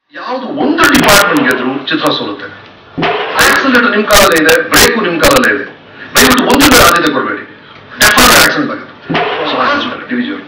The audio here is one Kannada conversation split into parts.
ಯಾವುದು ಒಂದು ಡಿಪಾರ್ಟ್ಮೆಂಟ್ ಗೆದ್ರು ಚಿತ್ರ ಸೋಲುತ್ತೆ ಆಕ್ಸಿಲೇಟರ್ ನಿಮ್ ಕಾಲಲ್ಲೇ ಇದೆ ಬ್ರೇಕು ನಿಮ್ ಕಾಲಲ್ಲೇ ಇದೆ ದಯವಿಟ್ಟು ಒಂದು ಕಡೆ ಆದ್ಯತೆ ಕೊಡಬೇಡಿ ಡೆಫಿನೆಟ್ ಆಕ್ಸಿಡೆಂಟ್ ಆಗುತ್ತೆ ಡಿವಿಜನ್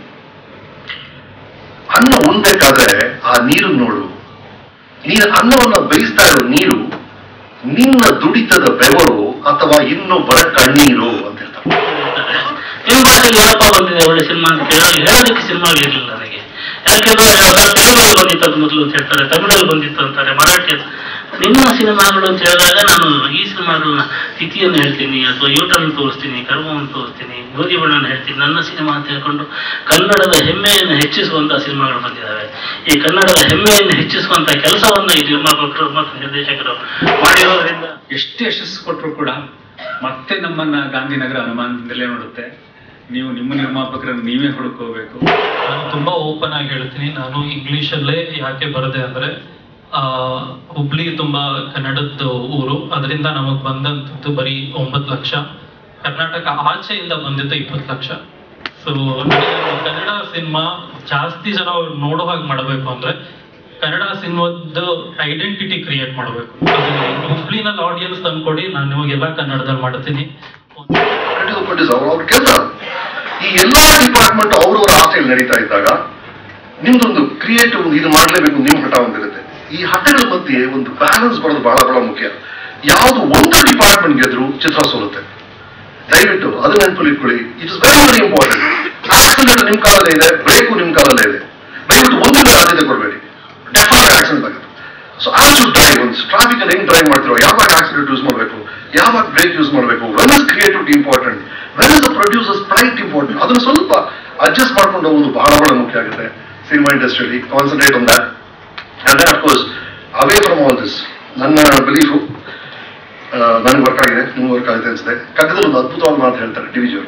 ಅನ್ನ ಉಣ್ಬೇಕಾದ್ರೆ ಆ ನೀರು ನೋಡು ನೀನು ಅನ್ನವನ್ನ ಬೇಯಿಸ್ತಾ ಇರೋ ನೀರು ನಿನ್ನ ದುಡಿತದ ಬೆವರು ಅಥವಾ ಇನ್ನೊಬ್ಬರ ಕಣ್ಣೀರು ಅಂತ ಹೇಳ್ತಾರೆ ನಿಮ್ಮ ಭಾಷೆಗೆ ಏನಪ್ಪ ಬಂದಿದೆ ಒಳ್ಳೆ ಸಿನಿಮಾ ಅಂತ ಕೇಳಿದ್ರೆ ಹೇಳೋದಕ್ಕೆ ಸಿನಿಮಾಗಳಿರಲಿಲ್ಲ ನನಗೆ ಯಾಕೆಂದ್ರೆ ತೆಲುಗಲ್ಲಿ ಬಂದಿತ್ತು ಅದು ಮೊದಲು ಅಂತ ಹೇಳ್ತಾರೆ ತಮಿಳಲ್ಲಿ ಬಂದಿತ್ತು ಅಂತಾರೆ ಮರಾಠಿ ಅಂತ. ನಿಮ್ಮ ಸಿನಿಮಾಗಳು ಅಂತ ಹೇಳಿದಾಗ ನಾನು ಈ ಸಿನಿಮಾಗಳನ್ನ ತಿಥಿಯನ್ನು ಹೇಳ್ತೀನಿ ಅಥವಾ ಯೂಟರ್ನ್ ತೋರಿಸ್ತೀನಿ ಕರ್ಮವನ್ನು ತೋರಿಸ್ತೀನಿ ಗೋಧಿ ಬಣ್ಣನ ಹೇಳ್ತೀನಿ ನನ್ನ ಸಿನಿಮಾ ಅಂತ ಹೇಳ್ಕೊಂಡು ಕನ್ನಡದ ಹೆಮ್ಮೆಯನ್ನು ಹೆಚ್ಚಿಸುವಂತಹ ಸಿನಿಮಾಗಳು ಬಂದಿದ್ದಾವೆ ಈ ಕನ್ನಡದ ಹೆಮ್ಮೆಯನ್ನು ಹೆಚ್ಚಿಸುವಂತ ಕೆಲಸವನ್ನ ಈ ನಿರ್ಮಾಪಕರು ಮತ್ತು ನಿರ್ದೇಶಕರು ಮಾಡಿರೋದ್ರಿಂದ ಎಷ್ಟೇ ಯಶಸ್ಸು ಕೊಟ್ಟರು ಕೂಡ ಮತ್ತೆ ನಮ್ಮನ್ನ ಗಾಂಧಿನಗರ ಅನುಮಾನದಿಂದಲೇ ನೋಡುತ್ತೆ ನೀವು ನಿಮ್ಮ ನಿರ್ಮಾಪಕರನ್ನು ನೀವೇ ಹುಡುಕೋಬೇಕು ನಾನು ತುಂಬಾ ಓಪನ್ ಆಗಿ ಹೇಳ್ತೀನಿ ನಾನು ಇಂಗ್ಲಿಷಲ್ಲೇ ಯಾಕೆ ಬರದೆ ಅಂದ್ರೆ ಆ ಹುಬ್ಳಿ ತುಂಬಾ ಕನ್ನಡದ ಊರು ಅದರಿಂದ ನಮಗ್ ಬಂದಂತದ್ದು ಬರೀ ಒಂಬತ್ತು ಲಕ್ಷ ಕರ್ನಾಟಕ ಆಚೆಯಿಂದ ಬಂದಿದ್ದು ಇಪ್ಪತ್ತು ಲಕ್ಷ ಸೊ ಕನ್ನಡ ಸಿನಿಮಾ ಜಾಸ್ತಿ ಜನ ಅವ್ರು ನೋಡೋ ಹಾಗೆ ಮಾಡಬೇಕು ಅಂದ್ರೆ ಕನ್ನಡ ಸಿನಿಮಾದ ಐಡೆಂಟಿಟಿ ಕ್ರಿಯೇಟ್ ಮಾಡಬೇಕು ಹುಬ್ಳಿನಲ್ಲಿ ಆಡಿಯನ್ಸ್ ತಂದ್ಕೊಡಿ ನಾನು ನಿಮಗೆಲ್ಲ ಕನ್ನಡದಲ್ಲಿ ಮಾಡ್ತೀನಿ ಪ್ರೊಡ್ಯೂಸರ್ ಅವ್ರ ಕೆಲಸ ಈ ಎಲ್ಲಾ ಡಿಪಾರ್ಟ್ಮೆಂಟ್ ಅವ್ರವ್ರ ಆಸೆಯಲ್ಲಿ ನಡೀತಾ ಇದ್ದಾಗ ನಿಮ್ದೊಂದು ಕ್ರಿಯೇಟಿವ್ ಇದು ಮಾಡ್ಲೇಬೇಕು ನಿಮ್ ಹಠ ಒಂದಿರುತ್ತೆ ಈ ಹಠಗಳ ಮಧ್ಯೆ ಒಂದು ಬ್ಯಾಲೆನ್ಸ್ ಬರೋದು ಬಹಳ ಬಹಳ ಮುಖ್ಯ ಯಾವುದು ಒಂದು ಡಿಪಾರ್ಟ್ಮೆಂಟ್ ಗೆದ್ರು ಚಿತ್ರ ಸೋಲುತ್ತೆ ದಯವಿಟ್ಟು ಅದು ನೆನಪಲ್ಲಿ ಇಟ್ಕೊಳ್ಳಿ it is very very important accident ನಿಮ್ ಕಾಲಲ್ಲೇ ಇದೆ ಬ್ರೇಕು ನಿಮ್ ಕಾಲಲ್ಲೇ ಇದೆ ದಯವಿಟ್ಟು ಒಂದು ಕಡೆ ಆದ್ಯತೆ ಕೊಡಬೇಡಿ ಡೆಫಿನೆಟ್ ಆಕ್ಸಿಡೆಂಟ್ ಆಗುತ್ತೆ ಸೊ ಆಸ್ ಯು ಡ್ರೈವ್ ಒಂದು ಟ್ರಾಫಿಕ್ ಅಲ್ಲಿ ಹೆಂಗ್ ಡ್ರೈವ್ ಮಾಡ್ತಿರೋ ಯಾವಾಗ ಆಕ್ಸಿಡೆಂಟ್ ಯೂಸ್ ಮಾಡಬೇಕು ಯಾವಾಗ ಬ್ರೇಕ್ ಯೂಸ್ ಮಾಡಬೇಕು when is creativity important when is the producers pride important ಅದನ್ನ ಸ್ವಲ್ಪ ಅಡ್ಜಸ್ಟ್ ಮಾಡ್ಕೊಂಡು ಹೋಗೋದು ಬಹಳ ಬಹಳ ಮುಖ್ಯ ಆಗುತ್ತೆ ಸಿನಿಮಾ ಇಂಡಸ್ಟ್ರಿಯಲ್ಲಿ concentrate on that and then of course away from all this ನನ್ನ ಬಿಲೀಫು ನನಗೆ ವರ್ಕ್ ಆಗಿದೆ ನಿಮ್ಗೆ ವರ್ಕ್ ಆಗಿದೆ ಅನ್ಸುತ್ತೆ ಕಗ್ಗದಲ್ಲಿ ಒಂದು ಅದ್ಭುತವಾದ ಮಾತು ಹೇಳ್ತಾರೆ ಡಿವಿಜನ್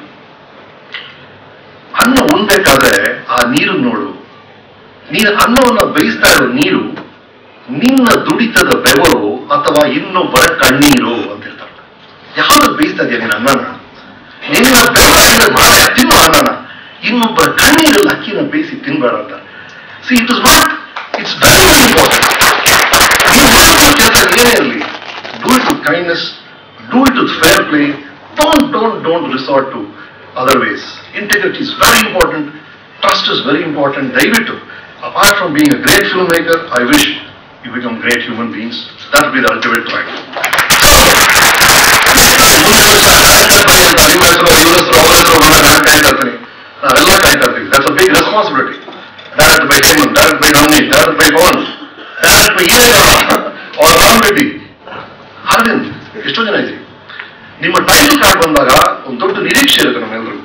ಅನ್ನ ಉಣ್ಬೇಕಾದ್ರೆ ಆ ನೀರು ನೋಡು ನೀನು ಅನ್ನವನ್ನ ಬೇಯಿಸ್ತಾ ಇರೋ ನೀರು ನಿನ್ನ ದುಡಿತದ ಬೆವರು ಅಥವಾ ಇನ್ನೊಬ್ಬರ ಕಣ್ಣೀರು ಅಂತ ಹೇಳ್ತಾರೆ ಯಾವ್ದು ಬೇಯಿಸ್ತಾ ಇದೆಯಾ ನೀನು ಅನ್ನನ ನಿನ್ನ ಬೆವರಿನಿಂದ ಮಾಯ ತಿನ್ನು ಅನ್ನನ ಇನ್ನೊಬ್ಬರ ಕಣ್ಣೀರಲ್ಲಿ ಅಕ್ಕಿನ ಬೇಯಿಸಿ ತಿನ್ಬೇಡ ಅಂತ see it is not it's very very important ನೀವು ಮಾಡುವ ಕೆಲಸ ಏನೇ ಇರಲಿ do it with kindness do it with fair play don't don't don't resort to other ways integrity is very important trust is very important ದಯವಿಟ್ಟು apart from being a great filmmaker I wish you become great human beings that be the ultimate try ನಾವೆಲ್ಲ ಕಾಯ್ತಾ ಇರ್ತೀವಿ that's a big responsibility direct by Hemant direct by Navaneeth direct by Pavan direct by ಏನೇ ಅವ್ರ ರಾಮ್ ರೆಡ್ಡಿ ಅರವಿಂದ್ ಎಷ್ಟೋ ಜನ ಇದ್ದೀವಿ ನಿಮ್ಮ ಟೈಟಲ್ ಕಾರ್ಡ್ ಬಂದಾಗ ಒಂದು ದೊಡ್ಡ ನಿರೀಕ್ಷೆ ಇರುತ್ತೆ ನಮ್ಮೆಲ್ಲರಿಗೂ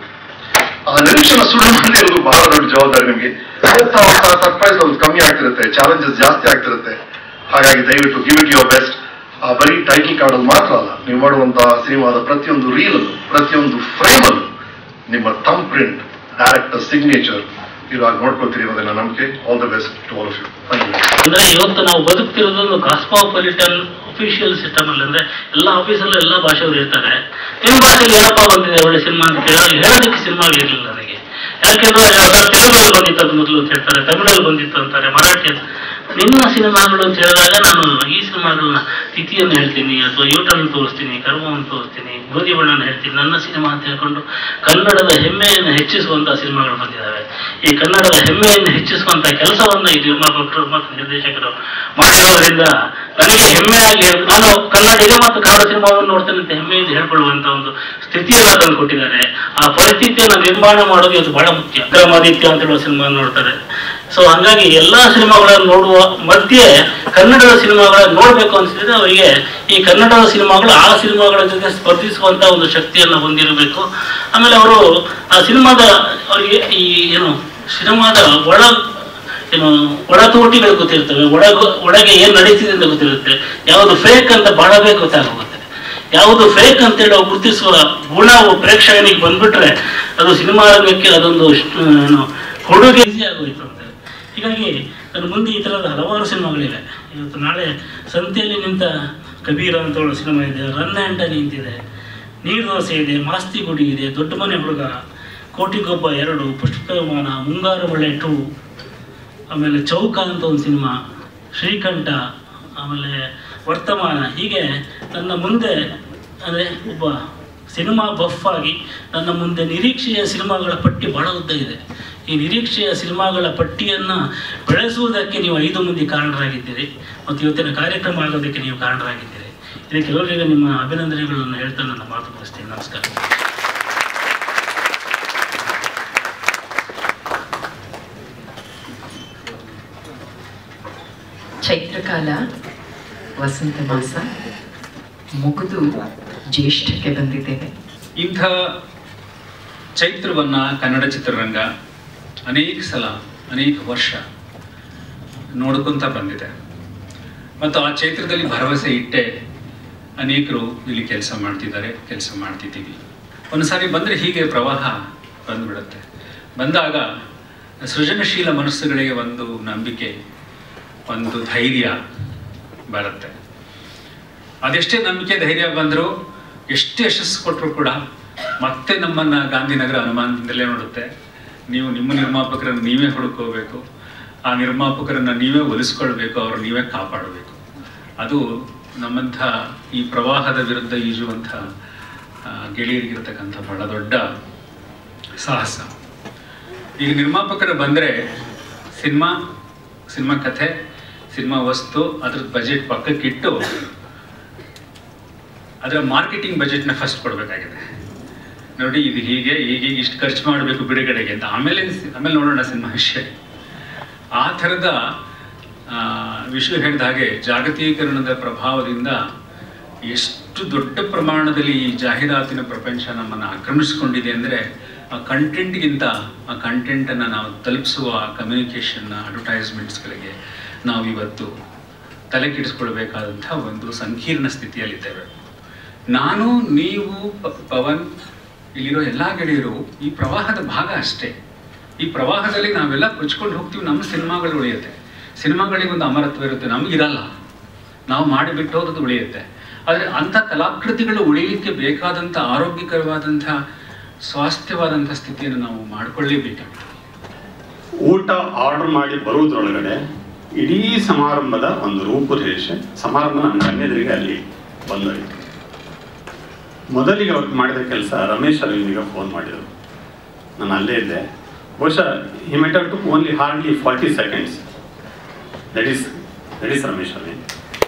ಆ ನಿರೀಕ್ಷೆನ ಸುಳ್ಳು ಮಾಡದೇ ಇರೋದು ಬಹಳ ದೊಡ್ಡ ಜವಾಬ್ದಾರಿ ನಿಮಗೆ ಹೋಗ್ತಾ ಹೋಗ್ತಾ ಸರ್ಪ್ರೈಸ್ ಅದು ಕಮ್ಮಿ ಆಗ್ತಿರುತ್ತೆ ಚಾಲೆಂಜಸ್ ಜಾಸ್ತಿ ಆಗ್ತಿರುತ್ತೆ ಹಾಗಾಗಿ ದಯವಿಟ್ಟು ಗಿವ್ ಇಟ್ ಯುವರ್ ಬೆಸ್ಟ್ ಆ ಬರೀ ಟೈಟಲ್ ಕಾರ್ಡ್ ಅಲ್ಲಿ ಮಾತ್ರ ಅಲ್ಲ ನೀವು ಮಾಡುವಂತಹ ಸಿನಿಮಾದ ಪ್ರತಿಯೊಂದು ರೀಲ್ ಅಲ್ಲೂ ಪ್ರತಿಯೊಂದು ಫ್ರೇಮ್ ಅಲ್ಲೂ ನಿಮ್ಮ ಥಮ್ ಪ್ರಿಂಟ್ ಡೈರೆಕ್ಟರ್ ಸಿಗ್ನೇಚರ್ ಇವಾಗ ನೋಡ್ಕೊಳ್ತೀರಿ ಅನ್ನೋದನ್ನ ನಂಬಿಕೆ all the best to all of you thank you ಅಂದ್ರೆ ಇವತ್ತು ನಾವು ಬದುಕ್ತಿರೋದು ಒಂದು ಕಾಸ್ಮೋಪಾಲಿಟನ್ ಅಫಿಷಿಯಲ್ ಸಿಸ್ಟಮ್ ಅಲ್ಲಿ ಅಂದ್ರೆ ಎಲ್ಲ ಆಫೀಸಲ್ಲೂ ಎಲ್ಲ ಭಾಷೆಯವರು ಇರ್ತಾರೆ ನಿಮ್ಮ ಭಾಷೆಗೆ ಏನಪ್ಪ ಬಂದಿದೆ ಒಳ್ಳೆ ಸಿನಿಮಾ ಅಂತ ಕೇಳಿದ್ರೆ ಹೇಳೋದಕ್ಕೆ ಸಿನಿಮಾಗಳಿರಲಿಲ್ಲ ನನಗೆ ಯಾಕೆಂದ್ರೆ ತೆಲುಗಲ್ಲಿ ಬಂದಿತ್ತು ಅದು ಮೊದಲು ಅಂತ ಹೇಳ್ತಾರೆ ತಮಿಳಲ್ಲಿ ಬಂದಿತ್ತು ಅಂತಾರೆ ಮರಾಠಿ ಅಂತ. ನಿಮ್ಮ ಸಿನಿಮಾಗಳು ಅಂತ ಹೇಳಿದಾಗ ನಾನು ಈ ಸಿನಿಮಾಗಳನ್ನ ತಿಥಿಯನ್ನು ಹೇಳ್ತೀನಿ ಅಥವಾ ಯೂಟರ್ನ್ ತೋರಿಸ್ತೀನಿ ಕರ್ಮವನ್ನು ತೋರಿಸ್ತೀನಿ ಗೋಧಿ ಬಣ್ಣನ ಹೇಳ್ತೀನಿ ನನ್ನ ಸಿನಿಮಾ ಅಂತ ಹೇಳ್ಕೊಂಡು ಕನ್ನಡದ ಹೆಮ್ಮೆಯನ್ನು ಹೆಚ್ಚಿಸುವಂತಹ ಸಿನಿಮಾಗಳು ಬಂದಿದ್ದಾವೆ ಈ ಕನ್ನಡದ ಹೆಮ್ಮೆಯನ್ನು ಹೆಚ್ಚಿಸುವಂತ ಕೆಲಸವನ್ನ ಈ ನಿರ್ಮಾಪಕರು ಮತ್ತು ನಿರ್ದೇಶಕರು ಮಾಡಿರೋದ್ರಿಂದ ನನಗೆ ಹೆಮ್ಮೆಯಾಗಿ ನಾನು ಕನ್ನಡಿಗ ಮತ್ತು ಕನ್ನಡ ಸಿನಿಮಾವನ್ನು ನೋಡ್ತೇನೆ ಅಂತ ಹೆಮ್ಮೆಯಿಂದ ಹೇಳ್ಕೊಳ್ಳುವಂತ ಒಂದು ಸ್ಥಿತಿಯನ್ನ ತಂದು ಕೊಟ್ಟಿದ್ದಾರೆ ಆ ಪರಿಸ್ಥಿತಿಯನ್ನು ನಿರ್ಮಾಣ ಮಾಡೋದು ಇವತ್ತು ಬಹಳ ಮುಖ್ಯ ವಿಕ್ರಮಾದಿತ್ಯ ಅಂತ ಹೇಳುವ ಸಿನಿಮಾ ನೋಡ್ತಾರೆ ಸೊ ಹಂಗಾಗಿ ಎಲ್ಲಾ ಸಿನಿಮಾಗಳನ್ನು ನೋಡುವ ಮಧ್ಯೆ ಕನ್ನಡದ ಸಿನಿಮಾಗಳನ್ನು ನೋಡ್ಬೇಕು ಅನ್ಸಿದ್ರೆ ಅವರಿಗೆ ಈ ಕನ್ನಡದ ಸಿನಿಮಾಗಳು ಆ ಸಿನಿಮಾಗಳ ಜೊತೆ ಸ್ಪರ್ಧಿಸುವಂತ ಒಂದು ಶಕ್ತಿಯನ್ನು ಹೊಂದಿರಬೇಕು ಆಮೇಲೆ ಅವರು ಆ ಸಿನಿಮಾದ ಅವರಿಗೆ ಈ ಏನು ಸಿನಿಮಾದ ಒಳ ಏನು ಒಳತೋಟಿಗಳು ಗೊತ್ತಿರ್ತವೆ ಒಳಗ ಒಳಗೆ ಏನ್ ನಡೀತಿದೆ ಅಂತ ಗೊತ್ತಿರುತ್ತೆ ಯಾವುದು ಫೇಕ್ ಅಂತ ಬಹಳವೇ ಗೊತ್ತಾಗೋಗುತ್ತೆ ಯಾವುದು ಫೇಕ್ ಅಂತೇಳಿ ಅವ್ರು ಗುರುತಿಸುವ ಗುಣ ಪ್ರೇಕ್ಷಕನಿಗೆ ಬಂದ್ಬಿಟ್ರೆ ಅದು ಸಿನಿಮಾ ರಂಗಕ್ಕೆ ಅದೊಂದು ಅಷ್ಟು, ಏನು ಕೊಡುಗೆ ಈಸಿ ಆಗೋಯ್ತು ಅಂತ ಹೀಗಾಗಿ ನನ್ನ ಮುಂದೆ ಈ ಥರದ ಹಲವಾರು ಸಿನಿಮಾಗಳಿವೆ ಇವತ್ತು ನಾಳೆ ಸಂತೆಯಲ್ಲಿ ನಿಂತ ಕಬೀರ ಅಂತ ಹೇಳೋ ಸಿನಿಮಾ ಇದೆ ರನ್ ಹ್ಯಾಂಡ ನಿಂತಿದೆ ನೀರು ದೋಸೆ ಇದೆ ಮಾಸ್ತಿ ಗುಡಿ ಇದೆ ದೊಡ್ಡ ಮನೆ ಹುಡುಗ ಕೋಟಿಗೊಬ್ಬ ಎರಡು ಪುಷ್ಪಮಾನ ಮುಂಗಾರು ಮಳೆ ಟೂ ಆಮೇಲೆ ಚೌಕ ಅಂತ ಒಂದು ಸಿನಿಮಾ ಶ್ರೀಕಂಠ ಆಮೇಲೆ ವರ್ತಮಾನ ಹೀಗೆ ನನ್ನ ಮುಂದೆ ಅಂದರೆ ಒಬ್ಬ ಸಿನಿಮಾ ಬಫ್ ಆಗಿ ನನ್ನ ಮುಂದೆ ನಿರೀಕ್ಷೆಯ ಸಿನಿಮಾಗಳ ಪಟ್ಟಿ ಬಹಳ ಉದ್ದ ಇದೆ ಈ ನಿರೀಕ್ಷೆಯ ಸಿನಿಮಾಗಳ ಪಟ್ಟಿಯನ್ನು ಬೆಳೆಸುವುದಕ್ಕೆ ನೀವು ಐದು ಮಂದಿ ಕಾರಣರಾಗಿದ್ದೀರಿ ಮತ್ತು ಇವತ್ತಿನ ಕಾರ್ಯಕ್ರಮ ಆಗೋದಕ್ಕೆ ನೀವು ಕಾರಣರಾಗಿದ್ದೀರಿ ಇದಕ್ಕೆ ಎಲ್ಲರಿಗೂ ನಿಮ್ಮ ಅಭಿನಂದನೆಗಳನ್ನು ಹೇಳ್ತಾ ನನ್ನ ಮಾತು ಮುಗಿಸ್ತೀನಿ ನಮಸ್ಕಾರ ಚೈತ್ರಕಾಲ ವಸಂತ ಮಾಸ ಮುಗಿದು ಜ್ಯೇಷ್ಠಕ್ಕೆ ಬಂದಿದ್ದೇವೆ ಇಂಥ ಚೈತ್ರವನ್ನ ಕನ್ನಡ ಚಿತ್ರರಂಗ ಅನೇಕ ಸಲ ಅನೇಕ ವರ್ಷ ನೋಡ್ಕೊಂತ ಬಂದಿದೆ ಮತ್ತು ಆ ಚೈತ್ರದಲ್ಲಿ ಭರವಸೆ ಇಟ್ಟೆ ಅನೇಕರು ಇಲ್ಲಿ ಕೆಲಸ ಮಾಡ್ತಿದ್ದಾರೆ ಕೆಲಸ ಮಾಡ್ತಿದ್ದೀವಿ ಒಂದು ಸಾರಿ ಬಂದರೆ ಹೀಗೆ ಪ್ರವಾಹ ಬಂದ್ಬಿಡುತ್ತೆ ಬಂದಾಗ ಸೃಜನಶೀಲ ಮನಸ್ಸುಗಳಿಗೆ ಒಂದು ನಂಬಿಕೆ ಒಂದು ಧೈರ್ಯ ಬರುತ್ತೆ ಅದೆಷ್ಟೇ ನಂಬಿಕೆ ಧೈರ್ಯ ಬಂದರೂ ಎಷ್ಟು ಯಶಸ್ಸು ಕೊಟ್ಟರು ಕೂಡ ಮತ್ತೆ ನಮ್ಮನ್ನ ಗಾಂಧಿನಗರ ಅನುಮಾನದಿಂದಲೇ ನೋಡುತ್ತೆ ನೀವು ನಿಮ್ಮ ನಿರ್ಮಾಪಕರನ್ನು ನೀವೇ ಹುಡುಕೋಬೇಕು ಆ ನಿರ್ಮಾಪಕರನ್ನ ನೀವೇ ಒಲಿಸ್ಕೊಳ್ಬೇಕು ಅವರು ನೀವೇ ಕಾಪಾಡಬೇಕು ಅದು ನಮ್ಮಂಥ ಈ ಪ್ರವಾಹದ ವಿರುದ್ಧ ಈಜುವಂಥ ಆ, ಗೆಳೆಯರಿಗಿರ್ತಕ್ಕಂಥ ಬಹಳ ದೊಡ್ಡ ಸಾಹಸ ಈಗ ನಿರ್ಮಾಪಕರು ಬಂದರೆ ಸಿನಿಮಾ ಸಿನಿಮಾ ಕಥೆ ಸಿನಿಮಾ ವಸ್ತು ಅದ್ರದ್ದು ಬಜೆಟ್ ಪಕ್ಕಕ್ಕಿಟ್ಟು ಅದರ ಮಾರ್ಕೆಟಿಂಗ್ ಬಜೆಟ್ನ ಫಸ್ಟ್ ಕೊಡಬೇಕಾಗಿದೆ ನೋಡಿ ಇದು ಹೀಗೆ ಹೀಗೆ ಇಷ್ಟು ಖರ್ಚು ಮಾಡಬೇಕು ಬಿಡುಗಡೆಗೆ ಅಂತ ಆಮೇಲೆ ಆಮೇಲೆ ನೋಡೋಣ ಸಿನಿಮಾ ವಿಷಯ ಆ ಥರದ ಆ, ವಿಷಯ ಹೇಳಿದ ಹಾಗೆ ಜಾಗತೀಕರಣದ ಪ್ರಭಾವದಿಂದ ಎಷ್ಟು ದೊಡ್ಡ ಪ್ರಮಾಣದಲ್ಲಿ ಈ ಜಾಹೀರಾತಿನ ಪ್ರಪಂಚ ನಮ್ಮನ್ನು ಆಕ್ರಮಿಸಿಕೊಂಡಿದೆ ಅಂದರೆ ಆ ಕಂಟೆಂಟ್ಗಿಂತ ಆ ಕಂಟೆಂಟನ್ನು ನಾವು ತಲುಪಿಸುವ ಕಮ್ಯುನಿಕೇಷನ್ನ ಅಡ್ವರ್ಟೈಸ್ಮೆಂಟ್ಸ್ಗಳಿಗೆ ನಾವು ಇವತ್ತು ತಲೆ ಕೆಡಿಸ್ಕೊಳ್ಬೇಕಾದಂಥ ಒಂದು ಸಂಕೀರ್ಣ ಸ್ಥಿತಿಯಲ್ಲಿದ್ದೇವೆ ನಾನು ನೀವು ಪ- ಪವನ್ ಇಲ್ಲಿರೋ ಎಲ್ಲ ಗೆಳೆಯರು ಈ ಪ್ರವಾಹದ ಭಾಗ ಅಷ್ಟೇ ಈ ಪ್ರವಾಹದಲ್ಲಿ ನಾವೆಲ್ಲ ಕೊಚ್ಕೊಂಡು ಹೋಗ್ತೀವಿ ನಮ್ಮ ಸಿನಿಮಾಗಳು ಉಳಿಯುತ್ತೆ ಸಿನಿಮಾಗಳಿಗೆ ಒಂದು ಅಮರತ್ವ ಇರುತ್ತೆ ನಮಗಿರಲ್ಲ ನಾವು ಮಾಡಿಬಿಟ್ಟು ಹೋದದ್ದು ಉಳಿಯುತ್ತೆ ಆದರೆ ಅಂಥ ಕಲಾಕೃತಿಗಳು ಉಳಿಯಲಿಕ್ಕೆ ಬೇಕಾದಂಥ ಆರೋಗ್ಯಕರವಾದಂಥ ಸ್ವಾಸ್ಥ್ಯವಾದಂಥ ಸ್ಥಿತಿಯನ್ನು ನಾವು ಮಾಡಿಕೊಳ್ಳೇಬೇಕಾಗ್ತದೆ ಊಟ ಆರ್ಡರ್ ಮಾಡಿ ಬರುವುದರೊಳಗಡೆ ಇಡೀ ಸಮಾರಂಭದ ಒಂದು ರೂಪುರೇಷೆ ಸಮಾರಂಭ ನನ್ನ ಕಣ್ಣೆದುರಿಗೆ ಅಲ್ಲಿ ಬಂದೋಯ್ತು ಮೊದಲಿಗೆ ಅವ್ರು ಮಾಡಿದ ಕೆಲಸ ರಮೇಶ್ ಅರವಿಂದಿಗೆ ಫೋನ್ ಮಾಡಿದರು ನಾನು ಅಲ್ಲೇ ಇದ್ದೆ ಬಹುಶಃ ಈ matter to only hardly forty seconds that is that is Ramesh Aravind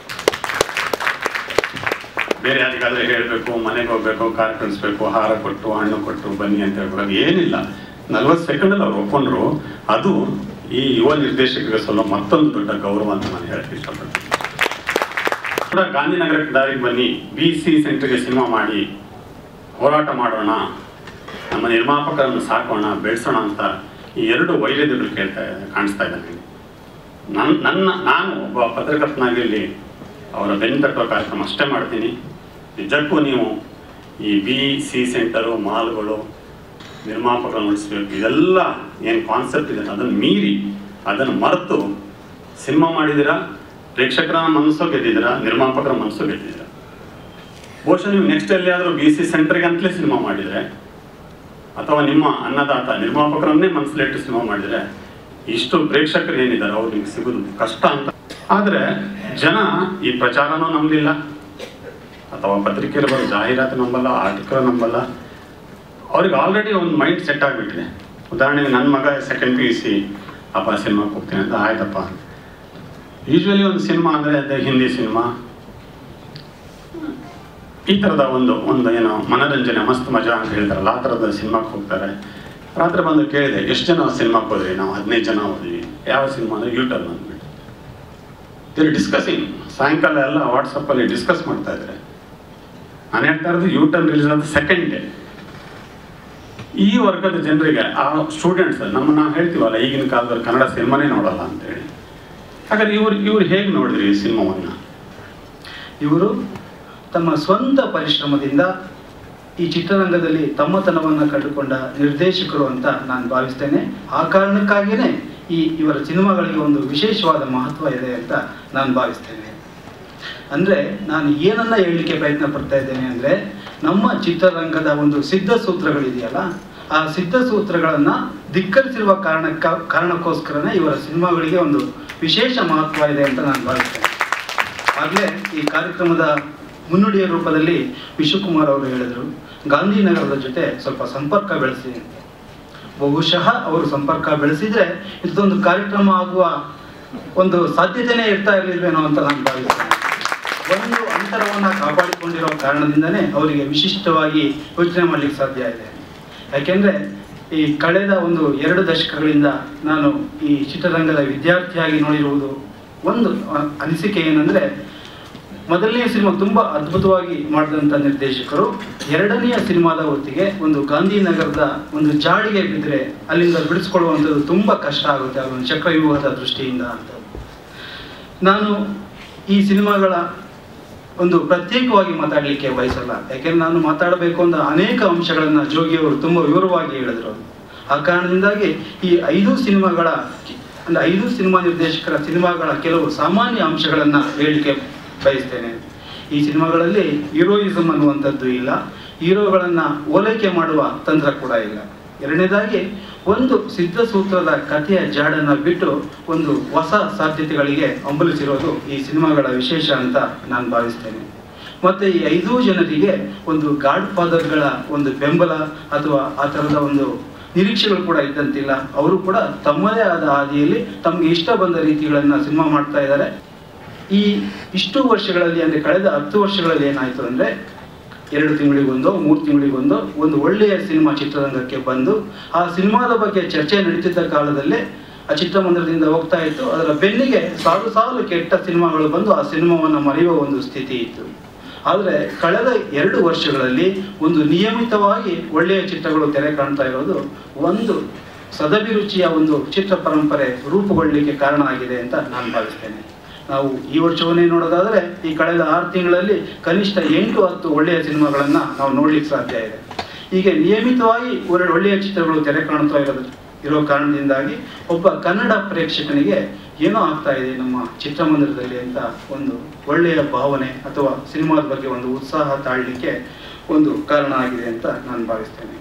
ಬೇರೆ ಯಾರಿಗಾದ್ರೆ ಹೇಳಬೇಕು ಮನೆಗೆ ಹೋಗ್ಬೇಕು ಕಾರ್ ಕಳಿಸ್ಬೇಕು ಹಾರ ಕೊಟ್ಟು ಹಣ್ಣು ಕೊಟ್ಟು ಬನ್ನಿ ಅಂತ ಹೇಳ್ಬೇಕು ಅದು ಏನಿಲ್ಲ ನಲ್ವತ್ತು ಸೆಕೆಂಡಲ್ಲಿ ಅವ್ರು ಒಪ್ಕೊಂಡ್ರು ಅದು ಈ ಯುವ ನಿರ್ದೇಶಕರಿಗೆ ಸಲ್ಲ ಮತ್ತೊಂದು ದೊಡ್ಡ ಗೌರವ ಅಂತ ನಾನು ಹೇಳಕ್ಕೆ ಇಷ್ಟಪಡ್ತೀನಿ ಕೂಡ ಗಾಂಧಿನಗರಕ್ಕೆ ದಾರಿಗೆ ಬನ್ನಿ ಬಿ ಸಿ ಸೆಂಟರ್ಗೆ ಸಿನಿಮಾ ಮಾಡಿ ಹೋರಾಟ ಮಾಡೋಣ ನಮ್ಮ ನಿರ್ಮಾಪಕರನ್ನು ಸಾಕೋಣ ಬೆಳೆಸೋಣ ಅಂತ ಈ ಎರಡು ವೈದ್ಯಗಳು ಕೇಳ್ತಾ ಕಾಣಿಸ್ತಾ ಇದೆ ನನಗೆ ನನ್ನ ನನ್ನ ನಾನು ಒಬ್ಬ ಪತ್ರಕರ್ತನಾಗಿ ಇಲ್ಲಿ ಅವರ ಬೆನ್ನು ತಟ್ಟುವ ಕಾರ್ಯಕ್ರಮ ಅಷ್ಟೇ ಮಾಡ್ತೀನಿ ನಿಜಕ್ಕೂ ನೀವು ಈ ಬಿ ಸಿ ಸೆಂಟರು ಮಾಲ್ಗಳು ನಿರ್ಮಾಪಕರು ಉಳಿಸ್ಬೇಕು ಇದೆಲ್ಲ ಏನು ಕಾನ್ಸೆಪ್ಟ್ ಇದೆ ಅದನ್ನು ಮೀರಿ ಅದನ್ನು ಮರೆತು ಸಿನಿಮಾ ಮಾಡಿದ್ದೀರಾ ಪ್ರೇಕ್ಷಕರ ಮನಸ್ಸು ಗೆದ್ದಿದ್ದೀರಾ ನಿರ್ಮಾಪಕರ ಮನಸ್ಸು ಗೆದ್ದಿದ್ದೀರಾ ಬಹುಶಃ ನೀವು ನೆಕ್ಸ್ಟ್ ಎಲ್ಲಿಯಾದರೂ ಬಿ ಸಿ ಸೆಂಟರ್ಗೆ ಅಂತಲೇ ಸಿನಿಮಾ ಮಾಡಿದರೆ ಅಥವಾ ನಿಮ್ಮ ಅನ್ನದಾತ ನಿರ್ಮಾಪಕರನ್ನೇ ಮನಸ್ಸಲ್ಲಿಟ್ಟು ಸಿನಿಮಾ ಮಾಡಿದರೆ ಇಷ್ಟು ಪ್ರೇಕ್ಷಕರು ಏನಿದ್ದಾರೆ ಅವ್ರು ನಿಮ್ಗೆ ಸಿಗೋದು ಕಷ್ಟ ಅಂತ ಆದರೆ ಜನ ಈ ಪ್ರಚಾರನೂ ನಂಬಲಿಲ್ಲ ಅಥವಾ ಪತ್ರಿಕೆಯಲ್ಲಿ ಬರೋ ಜಾಹೀರಾತು ನಂಬಲ್ಲ ಆರ್ಟಿಕಲ್ ನಂಬಲ್ಲ ಅವ್ರಿಗೆ ಆಲ್ರೆಡಿ ಒಂದು ಮೈಂಡ್ ಸೆಟ್ ಆಗಿಬಿಟ್ಟಿದೆ ಉದಾಹರಣೆಗೆ ನನ್ನ ಮಗ ಸೆಕೆಂಡ್ ಪಿ ಯು ಸಿ ಅಪ್ಪ ಸಿನಿಮಾಗೆ ಹೋಗ್ತೀನಿ ಅಂತ ಆಯ್ತಪ್ಪ ಯೂಶ್ವಲಿ ಒಂದು ಸಿನಿಮಾ ಅಂದರೆ ಅದೇ ಹಿಂದಿ ಸಿನಿಮಾ ಈ ಥರದ ಒಂದು ಒಂದು ಏನೋ ಮನೋರಂಜನೆ ಮಸ್ತ್ ಮಜಾ ಅಂತ ಹೇಳ್ತಾರಲ್ಲ ಆ ಥರದ ಸಿನಿಮಾಕ್ಕೆ ಹೋಗ್ತಾರೆ ರಾತ್ರಿ ಬಂದು ಕೇಳಿದೆ ಎಷ್ಟು ಜನ ಸಿನಿಮಾಕ್ಕೆ ಹೋದ್ರಿ ನಾವು ಹದಿನೈದು ಜನ ಹೋದ್ವಿ ಯಾವ ಸಿನಿಮಾ ಅಂದರೆ ಯೂಟರ್ನ್ ಅಂದ್ಬಿಟ್ಟು ತಿರು ಡಿಸ್ಕಸಿಂಗ್ ಸಾಯಂಕಾಲ ಎಲ್ಲ ವಾಟ್ಸಪ್ಪಲ್ಲಿ ಡಿಸ್ಕಸ್ ಮಾಡ್ತಾ ಇದ್ದಾರೆ ನಾನು ಹೇಳ್ತಾ ಇರೋದು ಯೂಟರ್ನ್ ರಿಲೀಸ್ ಆದ ಸೆಕೆಂಡ್ ಡೇ ಈ ವರ್ಗದ ಜನರಿಗೆ ಆ ಸ್ಟೂಡೆಂಟ್ಸ್ ನಮ್ಮ ನಾವು ಹೇಳ್ತೀವಲ್ಲ ಈಗಿನ ಕಾಲದಲ್ಲಿ ಕನ್ನಡ ಸಿನಿಮಾನೇ ನೋಡಲ್ಲ ಅಂತೇಳಿ ಹಾಗಾದ್ರೆ ಇವ್ರು ಇವ್ರು ಹೇಗೆ ನೋಡಿದ್ರಿ ಈ ಸಿನಿಮಾವನ್ನು ಇವರು ತಮ್ಮ ಸ್ವಂತ ಪರಿಶ್ರಮದಿಂದ ಈ ಚಿತ್ರರಂಗದಲ್ಲಿ ತಮ್ಮತನವನ್ನು ಕಂಡುಕೊಂಡ ನಿರ್ದೇಶಕರು ಅಂತ ನಾನು ಭಾವಿಸ್ತೇನೆ ಆ ಕಾರಣಕ್ಕಾಗಿಯೇ ಈ ಇವರ ಸಿನಿಮಾಗಳಿಗೆ ಒಂದು ವಿಶೇಷವಾದ ಮಹತ್ವ ಇದೆ ಅಂತ ನಾನು ಭಾವಿಸ್ತೇನೆ ಅಂದರೆ ನಾನು ಏನನ್ನ ಹೇಳಲಿಕ್ಕೆ ಪ್ರಯತ್ನ ಪಡ್ತಾ ಇದ್ದೇನೆ ಅಂದರೆ ನಮ್ಮ ಚಿತ್ರರಂಗದ ಒಂದು ಸಿದ್ಧ ಸೂತ್ರಗಳಿದೆಯಲ್ಲ ಆ ಸಿದ್ಧ ಸೂತ್ರಗಳನ್ನು ಧಿಕ್ಕರಿಸಿರುವ ಕಾರಣಕ್ಕ ಕಾರಣಕ್ಕೋಸ್ಕರನೇ ಇವರ ಸಿನಿಮಾಗಳಿಗೆ ಒಂದು ವಿಶೇಷ ಮಹತ್ವ ಇದೆ ಅಂತ ನಾನು ಭಾವಿಸ್ತೇನೆ ಆಗಲೇ ಈ ಕಾರ್ಯಕ್ರಮದ ಮುನ್ನುಡಿಯ ರೂಪದಲ್ಲಿ ವಿಶ್ವಕುಮಾರ್ ಅವರು ಹೇಳಿದರು ಗಾಂಧಿನಗರದ ಜೊತೆ ಸ್ವಲ್ಪ ಸಂಪರ್ಕ ಬೆಳೆಸಿ ಅಂತ. ಬಹುಶಃ ಅವರು ಸಂಪರ್ಕ ಬೆಳೆಸಿದ್ರೆ ಇದೊಂದು ಕಾರ್ಯಕ್ರಮ ಆಗುವ ಒಂದು ಸಾಧ್ಯತೆನೇ ಇರ್ತಾ ಇರಲಿಲ್ವೇನೋ ಅಂತ ನಾನು ಭಾವಿಸ್ತೇನೆ ಒಂದು ಅಂತರವನ್ನ ಕಾಪಾಡಿಕೊಂಡಿರೋ ಕಾರಣದಿಂದನೇ ಅವರಿಗೆ ವಿಶಿಷ್ಟವಾಗಿ ಯೋಚನೆ ಮಾಡ್ಲಿಕ್ಕೆ ಸಾಧ್ಯ ಇದೆ ಯಾಕೆಂದ್ರೆ ಈ ಕಳೆದ ಒಂದು ಎರಡು ದಶಕಗಳಿಂದ ನಾನು ಈ ಚಿತ್ರರಂಗದ ವಿದ್ಯಾರ್ಥಿಯಾಗಿ ನೋಡಿರುವುದು ಒಂದು ಅ- ಅನಿಸಿಕೆ ಏನಂದ್ರೆ ಮೊದಲನೆಯ ಸಿನಿಮಾ ತುಂಬಾ ಅದ್ಭುತವಾಗಿ ಮಾಡಿದಂಥ ನಿರ್ದೇಶಕರು ಎರಡನೆಯ ಸಿನಿಮಾದ ಹೊತ್ತಿಗೆ ಒಂದು ಗಾಂಧಿನಗರದ ಒಂದು ಜಾಡಿಗೆ ಬಿದ್ದರೆ ಅಲ್ಲಿಂದ ಬಿಡಿಸ್ಕೊಳ್ಳುವಂಥದ್ದು ತುಂಬಾ ಕಷ್ಟ ಆಗುತ್ತೆ ಅದೊಂದು ಚಕ್ರವ್ಯೂಹದ ದೃಷ್ಟಿಯಿಂದ ಅಂತ ನಾನು ಈ ಸಿನಿಮಾಗಳ ಒಂದು ಪ್ರತ್ಯೇಕವಾಗಿ ಮಾತಾಡಲಿಕ್ಕೆ ಬಯಸಲ್ಲ ಯಾಕೆಂದ್ರೆ ನಾನು ಮಾತಾಡಬೇಕು ಅಂತ ಅನೇಕ ಅಂಶಗಳನ್ನ ಜೋಗಿಯವರು ತುಂಬಾ ವಿವರವಾಗಿ ಹೇಳಿದ್ರು ಆ ಕಾರಣದಿಂದಾಗಿ ಈ ಐದು ಸಿನಿಮಾಗಳ ಅಂದ್ರೆ ಐದು ಸಿನಿಮಾ ನಿರ್ದೇಶಕರ ಸಿನಿಮಾಗಳ ಕೆಲವು ಸಾಮಾನ್ಯ ಅಂಶಗಳನ್ನ ಹೇಳಲಿಕ್ಕೆ ಬಯಸ್ತೇನೆ ಈ ಸಿನಿಮಾಗಳಲ್ಲಿ ಹೀರೋಯಿಸಮ್ ಅನ್ನುವಂಥದ್ದು ಇಲ್ಲ ಹೀರೋಗಳನ್ನ ಓಲೈಕೆ ಮಾಡುವ ತಂತ್ರ ಕೂಡ ಇಲ್ಲ ಎರಡನೇದಾಗಿ ಒಂದು ಸಿದ್ಧ ಸೂತ್ರದ ಕಥೆಯ ಜಾಡನ್ನ ಬಿಟ್ಟು ಒಂದು ಹೊಸ ಸಾಧ್ಯತೆಗಳಿಗೆ ಹಂಬಲಿಸಿರೋದು ಈ ಸಿನಿಮಾಗಳ ವಿಶೇಷ ಅಂತ ನಾನು ಭಾವಿಸ್ತೇನೆ ಮತ್ತೆ ಈ ಐದು ಜನರಿಗೆ ಒಂದು ಗಾಡ್ ಫಾದರ್ಗಳ ಒಂದು ಬೆಂಬಲ ಅಥವಾ ಆ ಥರದ ಒಂದು ನಿರೀಕ್ಷೆಗಳು ಕೂಡ ಇದ್ದಂತಿಲ್ಲ ಅವರು ಕೂಡ ತಮ್ಮದೇ ಆದ ಹಾದಿಯಲ್ಲಿ ತಮಗೆ ಇಷ್ಟ ಬಂದ ರೀತಿಗಳನ್ನ ಸಿನಿಮಾ ಮಾಡ್ತಾ ಇದ್ದಾರೆ ಈ ಇಷ್ಟು ವರ್ಷಗಳಲ್ಲಿ ಅಂದ್ರೆ ಕಳೆದ ಹತ್ತು ವರ್ಷಗಳಲ್ಲಿ ಏನಾಯ್ತು ಅಂದ್ರೆ ಎರಡು ತಿಂಗಳಿಗೊಂದೋ ಮೂರು ತಿಂಗಳಿಗೊಂದೋ ಒಂದು ಒಳ್ಳೆಯ ಸಿನಿಮಾ ಚಿತ್ರರಂಗಕ್ಕೆ ಬಂದು ಆ ಸಿನಿಮಾದ ಬಗ್ಗೆ ಚರ್ಚೆ ನಡೀತಿದ್ದ ಕಾಲದಲ್ಲೇ ಆ ಚಿತ್ರಮಂದಿರದಿಂದ ಹೋಗ್ತಾ ಇತ್ತು ಅದರ ಬೆನ್ನಿಗೆ ಸಾಲು ಸಾಲು ಕೆಟ್ಟ ಸಿನಿಮಾಗಳು ಬಂದು ಆ ಸಿನಿಮಾವನ್ನು ಮರೆಯುವ ಒಂದು ಸ್ಥಿತಿ ಇತ್ತು ಆದರೆ ಕಳೆದ ಎರಡು ವರ್ಷಗಳಲ್ಲಿ ಒಂದು ನಿಯಮಿತವಾಗಿ ಒಳ್ಳೆಯ ಚಿತ್ರಗಳು ತೆರೆ ಕಾಣ್ತಾ ಇರೋದು ಒಂದು ಸದಭಿರುಚಿಯ ಒಂದು ಚಿತ್ರ ಪರಂಪರೆ ರೂಪುಗೊಳ್ಳಲಿಕ್ಕೆ ಕಾರಣ ಆಗಿದೆ ಅಂತ ನಾನು ಭಾವಿಸ್ತೇನೆ ನಾವು ಈ ವರ್ಷವನ್ನೇ ನೋಡೋದಾದ್ರೆ ಈ ಕಳೆದ ಆರು ತಿಂಗಳಲ್ಲಿ ಕನಿಷ್ಠ ಎಂಟು ಹತ್ತು ಒಳ್ಳೆಯ ಸಿನಿಮಾಗಳನ್ನ ನಾವು ನೋಡ್ಲಿಕ್ಕೆ ಸಾಧ್ಯ ಇದೆ ಹೀಗೆ ನಿಯಮಿತವಾಗಿ ಒಳ್ಳೆ ಒಳ್ಳೆಯ ಚಿತ್ರಗಳು ತೆರೆ ಕಾಣ್ತಾ ಇರೋದು ಇರೋ ಕಾರಣದಿಂದಾಗಿ ಒಬ್ಬ ಕನ್ನಡ ಪ್ರೇಕ್ಷಕನಿಗೆ ಏನೋ ಆಗ್ತಾ ಇದೆ ನಮ್ಮ ಚಿತ್ರಮಂದಿರದಲ್ಲಿ ಅಂತ ಒಂದು ಒಳ್ಳೆಯ ಭಾವನೆ ಅಥವಾ ಸಿನಿಮಾದ ಬಗ್ಗೆ ಒಂದು ಉತ್ಸಾಹ ತಾಳಲಿಕ್ಕೆ ಒಂದು ಕಾರಣ ಆಗಿದೆ ಅಂತ ನಾನು ಭಾವಿಸ್ತೇನೆ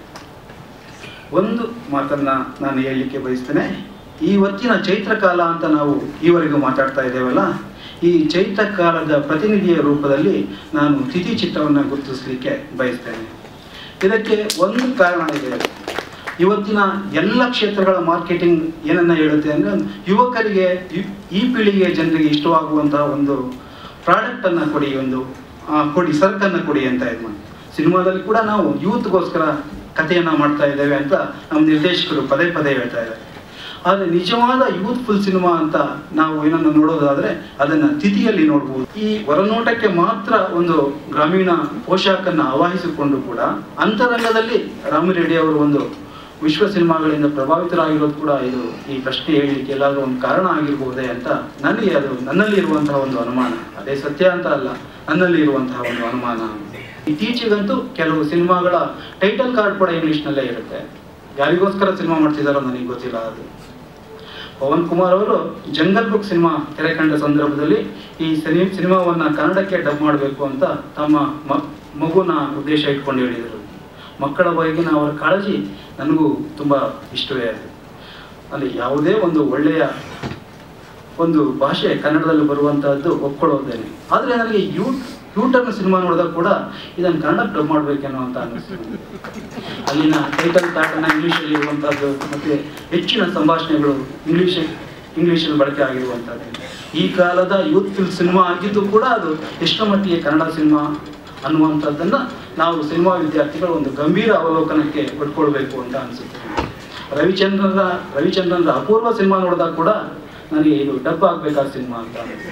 ಒಂದು ಮಾತನ್ನ ನಾನು ಹೇಳಲಿಕ್ಕೆ ಬಯಸ್ತೇನೆ ಈ ಹೊತ್ತಿನ ಚೈತ್ರ ಕಾಲ ಅಂತ ನಾವು ಈವರೆಗೂ ಮಾತಾಡ್ತಾ ಇದ್ದೇವಲ್ಲ ಈ ಚೈತ್ರ ಕಾಲದ ಪ್ರತಿನಿಧಿಯ ರೂಪದಲ್ಲಿ ನಾನು ತಿಥಿ ಚಿತ್ರವನ್ನು ಗುರುತಿಸಲಿಕ್ಕೆ ಬಯಸ್ತೇನೆ ಇದಕ್ಕೆ ಒಂದು ಕಾರಣ ಇದೆ ಇವತ್ತಿನ ಎಲ್ಲ ಕ್ಷೇತ್ರಗಳ ಮಾರ್ಕೆಟಿಂಗ್ ಏನನ್ನ ಹೇಳುತ್ತೆ ಅಂದ್ರೆ ಯುವಕರಿಗೆ ಯು- ಈ ಪೀಳಿಗೆಯ ಜನರಿಗೆ ಇಷ್ಟವಾಗುವಂತಹ ಒಂದು ಪ್ರಾಡಕ್ಟ್ ಅನ್ನ ಕೊಡಿ ಒಂದು ಆ, ಕೊಡಿ ಸರಕನ್ನ ಕೊಡಿ ಅಂತ ಇದು ಮಾಡಿ ಸಿನಿಮಾದಲ್ಲಿ ಕೂಡ ನಾವು ಯೂತ್ಗೋಸ್ಕರ ಕಥೆಯನ್ನ ಮಾಡ್ತಾ ಇದ್ದೇವೆ ಅಂತ ನಮ್ಮ ನಿರ್ದೇಶಕರು ಪದೇ ಪದೇ ಹೇಳ್ತಾ ಇದ್ದಾರೆ ಆದರೆ ನಿಜವಾದ ಯೂತ್ಫುಲ್ ಸಿನಿಮಾ ಅಂತ ನಾವು ಏನನ್ನು ನೋಡೋದಾದ್ರೆ ಅದನ್ನ ತಿಥಿಯಲ್ಲಿ ನೋಡಬಹುದು ಈ ಹೊರನೋಟಕ್ಕೆ ಮಾತ್ರ ಒಂದು ಗ್ರಾಮೀಣ ಪೋಷಾಕನ್ನ ಆವಾಹಿಸಿಕೊಂಡು ಕೂಡ ಅಂತರಂಗದಲ್ಲಿ ರಾಮರೆಡ್ಡಿ ಅವರು ಒಂದು ವಿಶ್ವ ಸಿನಿಮಾಗಳಿಂದ ಪ್ರಭಾವಿತರಾಗಿರೋದು ಕೂಡ ಇದು ಈ ಪ್ರಶ್ನೆ ಹೇಳಲಿಕ್ಕೆ ಎಲ್ಲಾದ್ರೂ ಒಂದು ಕಾರಣ ಆಗಿರ್ಬಹುದೇ ಅಂತ ನನಗೆ ಅದು ನನ್ನಲ್ಲಿ ಇರುವಂತಹ ಒಂದು ಅನುಮಾನ ಅದೇ ಸತ್ಯ ಅಂತ ಅಲ್ಲ ನನ್ನಲ್ಲಿ ಇರುವಂತಹ ಒಂದು ಅನುಮಾನ ಇತ್ತೀಚೆಗಂತೂ ಕೆಲವು ಸಿನಿಮಾಗಳ ಟೈಟಲ್ ಕಾರ್ಡ್ ಕೂಡ ಇಂಗ್ಲಿಷ್ನಲ್ಲೇ ಇರುತ್ತೆ ಯಾರಿಗೋಸ್ಕರ ಸಿನಿಮಾ ಮಾಡ್ತಿದಾರೋ ನನಗೆ ಗೊತ್ತಿಲ್ಲ ಅದು ಪವನ್ ಕುಮಾರ್ ಅವರು ಜಂಗಲ್ ಬುಕ್ ಸಿನಿಮಾ ತೆರೆ ಕಂಡ ಸಂದರ್ಭದಲ್ಲಿ ಈ ಸಿನಿ ಸಿನಿಮಾವನ್ನ ಕನ್ನಡಕ್ಕೆ ಡಬ್ ಮಾಡಬೇಕು ಅಂತ ತಮ್ಮ ಮ- ಮಗುನ ಉದ್ದೇಶ ಇಟ್ಕೊಂಡು ಹೇಳಿದರು ಮಕ್ಕಳ ಬಗೆಗಿನ ಅವರ ಕಾಳಜಿ ನನಗೂ ತುಂಬ ಇಷ್ಟವೇ ಅದು ಅಲ್ಲಿ ಯಾವುದೇ ಒಂದು ಒಳ್ಳೆಯ ಒಂದು ಭಾಷೆ ಕನ್ನಡದಲ್ಲಿ ಬರುವಂತಹದ್ದು ಒಪ್ಕೊಳ್ಳೋದೇನೆ ಆದರೆ ನನಗೆ ಯೂ ಯೂಟರ್ನ್ ಸಿನಿಮಾ ನೋಡಿದಾಗ ಕೂಡ ಇದನ್ನು ಕನ್ನಡ ಡಬ್ ಮಾಡ್ಬೇಕೇನೋ ಅಂತ ಅನ್ನಿಸ್ತು ಅಲ್ಲಿನ ಟೈಟಲ್ ಕಾರ್ಡನ್ನ ಇಂಗ್ಲೀಷಲ್ಲಿ ಇರುವಂತಹದ್ದು ಮತ್ತೆ ಹೆಚ್ಚಿನ ಸಂಭಾಷಣೆಗಳು ಇಂಗ್ಲೀಷ್ ಇಂಗ್ಲೀಷಲ್ಲಿ ಬಳಕೆ ಆಗಿರುವಂಥದ್ದು ಈ ಕಾಲದ ಯೂತ್ಫುಲ್ ಸಿನಿಮಾ ಆಗಿದ್ದು ಕೂಡ ಅದು ಎಷ್ಟರ ಮಟ್ಟಿಗೆ ಕನ್ನಡ ಸಿನಿಮಾ ಅನ್ನುವಂಥದ್ದನ್ನ ನಾವು ಸಿನಿಮಾ ವಿದ್ಯಾರ್ಥಿಗಳು ಒಂದು ಗಂಭೀರ ಅವಲೋಕನಕ್ಕೆ ಪಡ್ಕೊಳ್ಬೇಕು ಅಂತ ಅನಿಸುತ್ತೆ ರವಿಚಂದ್ರನ ರವಿಚಂದ್ರನ್ರ ಅಪೂರ್ವ ಸಿನಿಮಾ ನೋಡಿದಾಗ ಕೂಡ ನನಗೆ ಇದು ಡಬ್ ಆಗ್ಬೇಕಾದ ಸಿನಿಮಾ ಅಂತ ಅನಿಸ್ತು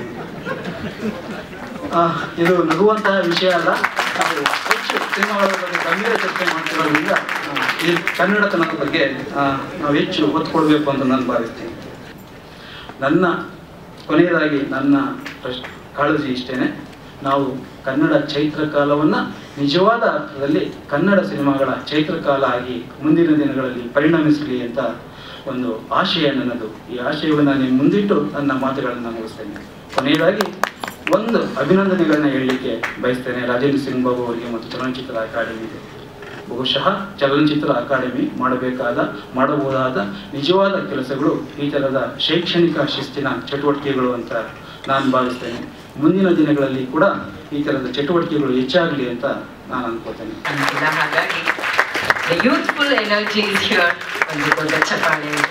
ಆ, ಇದು ನಗುವಂತಹ ವಿಷಯ ಅಲ್ಲ ನಾವು ಹೆಚ್ಚು ಸಿನಿಮಾಗಳ ಬಗ್ಗೆ ಗಂಭೀರ ಚರ್ಚೆ ಮಾಡ್ತಿರೋದ್ರಿಂದ ಆ, ಈ ಕನ್ನಡತನದ ಬಗ್ಗೆ ಆ, ನಾವು ಹೆಚ್ಚು ಒತ್ತು ಕೊಡಬೇಕು ಅಂತ ನಾನು ಭಾವಿಸ್ತೀನಿ ನನ್ನ ಕೊನೆಯದಾಗಿ ನನ್ನ ಪ್ರಶ್- ಕಾಳಜಿ ಇಷ್ಟೇನೆ ನಾವು ಕನ್ನಡ ಚೈತ್ರ ಕಾಲವನ್ನ ನಿಜವಾದ ಅರ್ಥದಲ್ಲಿ ಕನ್ನಡ ಸಿನಿಮಾಗಳ ಚೈತ್ರ ಕಾಲ ಆಗಿ ಮುಂದಿನ ದಿನಗಳಲ್ಲಿ ಪರಿಣಮಿಸಲಿ ಅಂತ ಒಂದು ಆಶಯ ನನ್ನದು ಈ ಆಶಯವನ್ನು ನಾನು ಮುಂದಿಟ್ಟು ನನ್ನ ಮಾತುಗಳನ್ನು ಮುಗಿಸ್ತೇನೆ ಕೊನೆಯದಾಗಿ ಒಂದು ಅಭಿನಂದನೆಗಳನ್ನ ಹೇಳಲಿಕ್ಕೆ ಬಯಸ್ತೇನೆ ರಾಜೇಂದ್ರ ಸಿಂಗ್ ಬಾಬು ಅವರಿಗೆ ಮತ್ತು ಚಲನಚಿತ್ರ ಅಕಾಡೆಮಿಗೆ ಬಹುಶಃ ಚಲನಚಿತ್ರ ಅಕಾಡೆಮಿ ಮಾಡಬೇಕಾದ ಮಾಡಬಹುದಾದ ನಿಜವಾದ ಕೆಲಸಗಳು ಈ ಥರದ ಶೈಕ್ಷಣಿಕ ಶಿಸ್ತಿನ ಚಟುವಟಿಕೆಗಳು ಅಂತ ನಾನು ಭಾವಿಸ್ತೇನೆ ಮುಂದಿನ ದಿನಗಳಲ್ಲಿ ಕೂಡ ಈ ಥರದ ಚಟುವಟಿಕೆಗಳು ಹೆಚ್ಚಾಗಲಿ ಅಂತ ನಾನು ಅನ್ಕೋತೇನೆ ಅಂತಿಲ್ಲ ಹಾಗಾಗಿ the youthful energy is here ಒಂದು ದೊಡ್ಡ ಚಪಾಳೆ ಇದೆ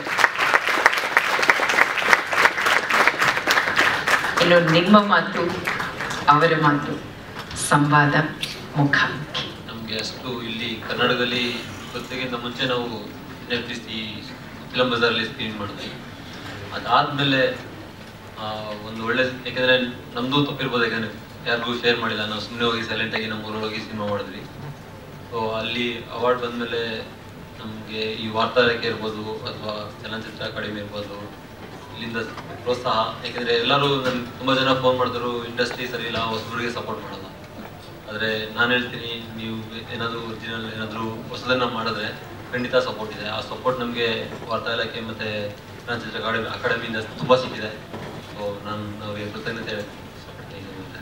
ಇನ್ನು ನಿಮ್ಮ ಮಾತು ಅವರ ಮಾತು ಸಂವಾದ ಮುಖಾಮುಖಿ ನಮಗೆ ಅಷ್ಟು ಇಲ್ಲಿ ಕನ್ನಡದಲ್ಲಿ ಗೊತ್ತಿಗಿಂತ ಮುಂಚೆ ನಾವು ಎಫ್ ಡಿ ಸಿ ಫಿಲಂ ಬಜಾರಲ್ಲಿ ಸ್ಕ್ರೀನ್ ಮಾಡಿದ್ವಿ ಅದಾದಮೇಲೆ ಒಂದು ಒಳ್ಳೆ ಯಾಕೆಂದರೆ ನಮ್ಮದು ತಪ್ಪಿರ್ಬೋದು ಯಾಕಂದರೆ ಯಾರಿಗೂ ಶೇರ್ ಮಾಡಿಲ್ಲ ನಾವು ಸುಮ್ಮನೆ ಹೋಗಿ ಸೈಲೆಂಟಾಗಿ ನಮ್ಮ ಊರಲ್ಲಿ ಹೋಗಿ ಸಿನಿಮಾ ಮಾಡಿದ್ವಿ ಸೊ ಅಲ್ಲಿ ಅವಾರ್ಡ್ ಬಂದಮೇಲೆ ನಮಗೆ ಈ ವಾರ್ತಾಲೇಖೆ ಇರ್ಬೋದು ಅಥವಾ ಚಲನಚಿತ್ರ ಅಕಾಡೆಮಿ ಇರ್ಬೋದು ಇಲ್ಲಿಂದ ಪ್ರೋತ್ಸಾಹ ಯಾಕೆಂದರೆ ಎಲ್ಲರೂ ನನ್ಗೆ ತುಂಬ ಜನ ಫೋನ್ ಮಾಡಿದ್ರು ಇಂಡಸ್ಟ್ರಿ ಸರಿ ಇಲ್ಲ ಹೊಸಬರಿಗೆ ಸಪೋರ್ಟ್ ಮಾಡಲ್ಲ ಆದರೆ ನಾನು ಹೇಳ್ತೀನಿ ನೀವು ಏನಾದರೂ ಒರಿಜಿನಲ್ ಏನಾದರೂ ಹೊಸದನ್ನು ಮಾಡಿದ್ರೆ ಖಂಡಿತ ಸಪೋರ್ಟ್ ಇದೆ ಆ ಸಪೋರ್ಟ್ ನಮಗೆ ವಾರ್ತಾ ಇಲಾಖೆ ಮತ್ತು ಚಲನಚಿತ್ರ ಅಕಾಡೆಮಿ ಅಕಾಡೆಮಿಯಿಂದ ತುಂಬ ಸಿಕ್ಕಿದೆ ಸೊ ನಾನು ಅವರಿಗೆ ಕೃತಜ್ಞತೆ ಇಷ್ಟಪಡ್ತೀನಿ ಮತ್ತೆ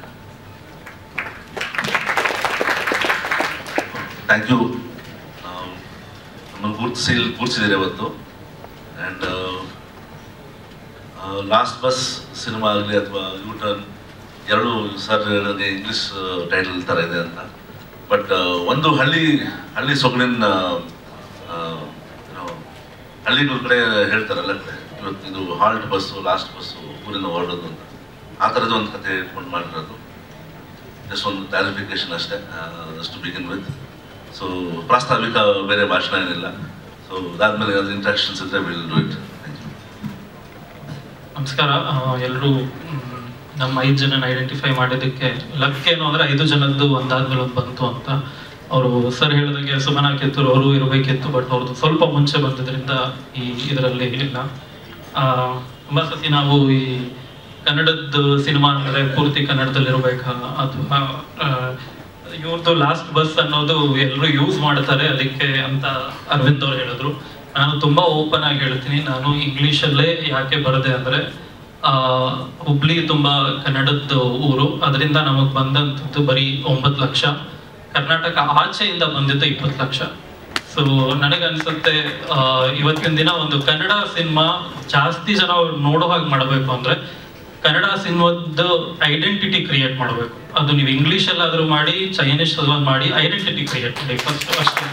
ಥ್ಯಾಂಕ್ ಯು ನಮ್ಮನ್ನು ಗುರುತಿಸಿ ಇಲ್ಲಿ ಕೂರಿಸಿದ್ದೀರಿ ಇವತ್ತು ಆ್ಯಂಡ್ ಲಾಸ್ಟ್ ಬಸ್ ಸಿನಿಮಾ ಆಗಲಿ ಅಥವಾ ಯೂ ಟರ್ನ್ ಎರಡು ಸರ್ ಹೇಳಿದಂಗೆ ಇಂಗ್ಲೀಷ್ ಟೈಟಲ್ ಥರ ಇದೆ ಅಂತ ಬಟ್ ಒಂದು ಹಳ್ಳಿ ಹಳ್ಳಿ ಸೊಗಡಿನ ಆ, ಏನು, ಹಳ್ಳಿಗಳ ಕಡೆ ಹೇಳ್ತಾರಲ್ಲ ಇವತ್ತು ಇದು ಹಾಲ್ಟ್ ಬಸ್ಸು ಲಾಸ್ಟ್ ಬಸ್ಸು ಊರಿನ ಹೊರಡೋದು ಅಂತ ಆ ಥರದ ಒಂದು ಕತೆ ಇಟ್ಕೊಂಡು ಮಾಡಿರೋದು ಜಸ್ಟ್ ಒಂದು ಕ್ಲಾರಿಫಿಕೇಶನ್ ಅಷ್ಟೇ ಅಷ್ಟು ಬಿಗಿನ್ ವಿತ್ ಸೊ ಪ್ರಾಸ್ತಾವಿಕ ಬೇರೆ ಭಾಷಣ ಏನಿಲ್ಲ ಸೊ ಅದಾದ್ಮೇಲೆ ಏನಾದ್ರು ಇಂಟ್ರಾಕ್ಷನ್ಸ್ ಇದ್ರೆ will do it thank you ನಮಸ್ಕಾರ ಎಲ್ಲರೂ ನಮ್ಮ ಐದು ಜನನ ಐಡೆಂಟಿಫೈ ಮಾಡಿದ್ದಕ್ಕೆ ಲಕ್ ಏನು ಅಂದ್ರೆ ಐದು ಜನದ್ದು ಒಂದಾದ್ಮೇಲೆ ಒಂದು ಬಂತು ಅಂತ ಅವರು ಸರ್ ಹೇಳಿದಂಗೆ ಸುಮನಾ ಕಿತ್ತೂರು ಅವರು ಇರಬೇಕಿತ್ತು ಬಟ್ ಅವ್ರದ್ದು ಸ್ವಲ್ಪ ಮುಂಚೆ ಬಂದಿದ್ರಿಂದ ಈ ಇದರಲ್ಲಿ ಇಲ್ಲ ಆ, ತುಂಬಾ ಸತಿ ನಾವು ಈ ಕನ್ನಡದ ಸಿನಿಮಾ ಅಂದ್ರೆ ಪೂರ್ತಿ ಕನ್ನಡದಲ್ಲಿರ್ಬೇಕಾ ಅಥವಾ ಇವ್ರದ್ದು ಲಾಸ್ಟ್ ಬಸ್ ಅನ್ನೋದು ಎಲ್ಲರೂ ಯೂಸ್ ಮಾಡ್ತಾರೆ ಅದಕ್ಕೆ ಅಂತ ಅರವಿಂದ್ ಅವ್ರು ಹೇಳಿದ್ರು ನಾನು ತುಂಬಾ ಓಪನ್ ಆಗಿ ಹೇಳ್ತೀನಿ ನಾನು ಇಂಗ್ಲಿಷಲ್ಲೇ ಯಾಕೆ ಬರದೆ ಅಂದ್ರೆ ಆ, ಹುಬ್ಳಿ ತುಂಬಾ ಕನ್ನಡದ ಊರು ಅದರಿಂದ ನಮಗ್ ಬಂದಂಥದ್ದು ಬರೀ ಒಂಬತ್ತು ಲಕ್ಷ ಕರ್ನಾಟಕ ಆಚೆಯಿಂದ ಬಂದಿದ್ದು ಇಪ್ಪತ್ತು ಲಕ್ಷ ಸೊ ನನಗನ್ಸುತ್ತೆ ಆ, ಇವತ್ತಿನ ದಿನ ಒಂದು ಕನ್ನಡ ಸಿನಿಮಾ ಜಾಸ್ತಿ ಜನ ಅವ್ರು ನೋಡೋ ಹಾಗೆ ಮಾಡಬೇಕು ಅಂದ್ರೆ ಕನ್ನಡ ಸಿನಿಮಾದ ಐಡೆಂಟಿಟಿ ಕ್ರಿಯೇಟ್ ಮಾಡಬೇಕು ಅದು ನೀವು ಇಂಗ್ಲಿಷ್ ಅಲ್ಲಾದ್ರೂ ಮಾಡಿ ಚೈನೀಸ್ ಅಲ್ಲಾದ್ರೂ ಮಾಡಿ ಐಡೆಂಟಿಟಿ ಕ್ರಿಯೇಟ್ ಮಾಡಿ ಫಸ್ಟ್ ಅಷ್ಟೇ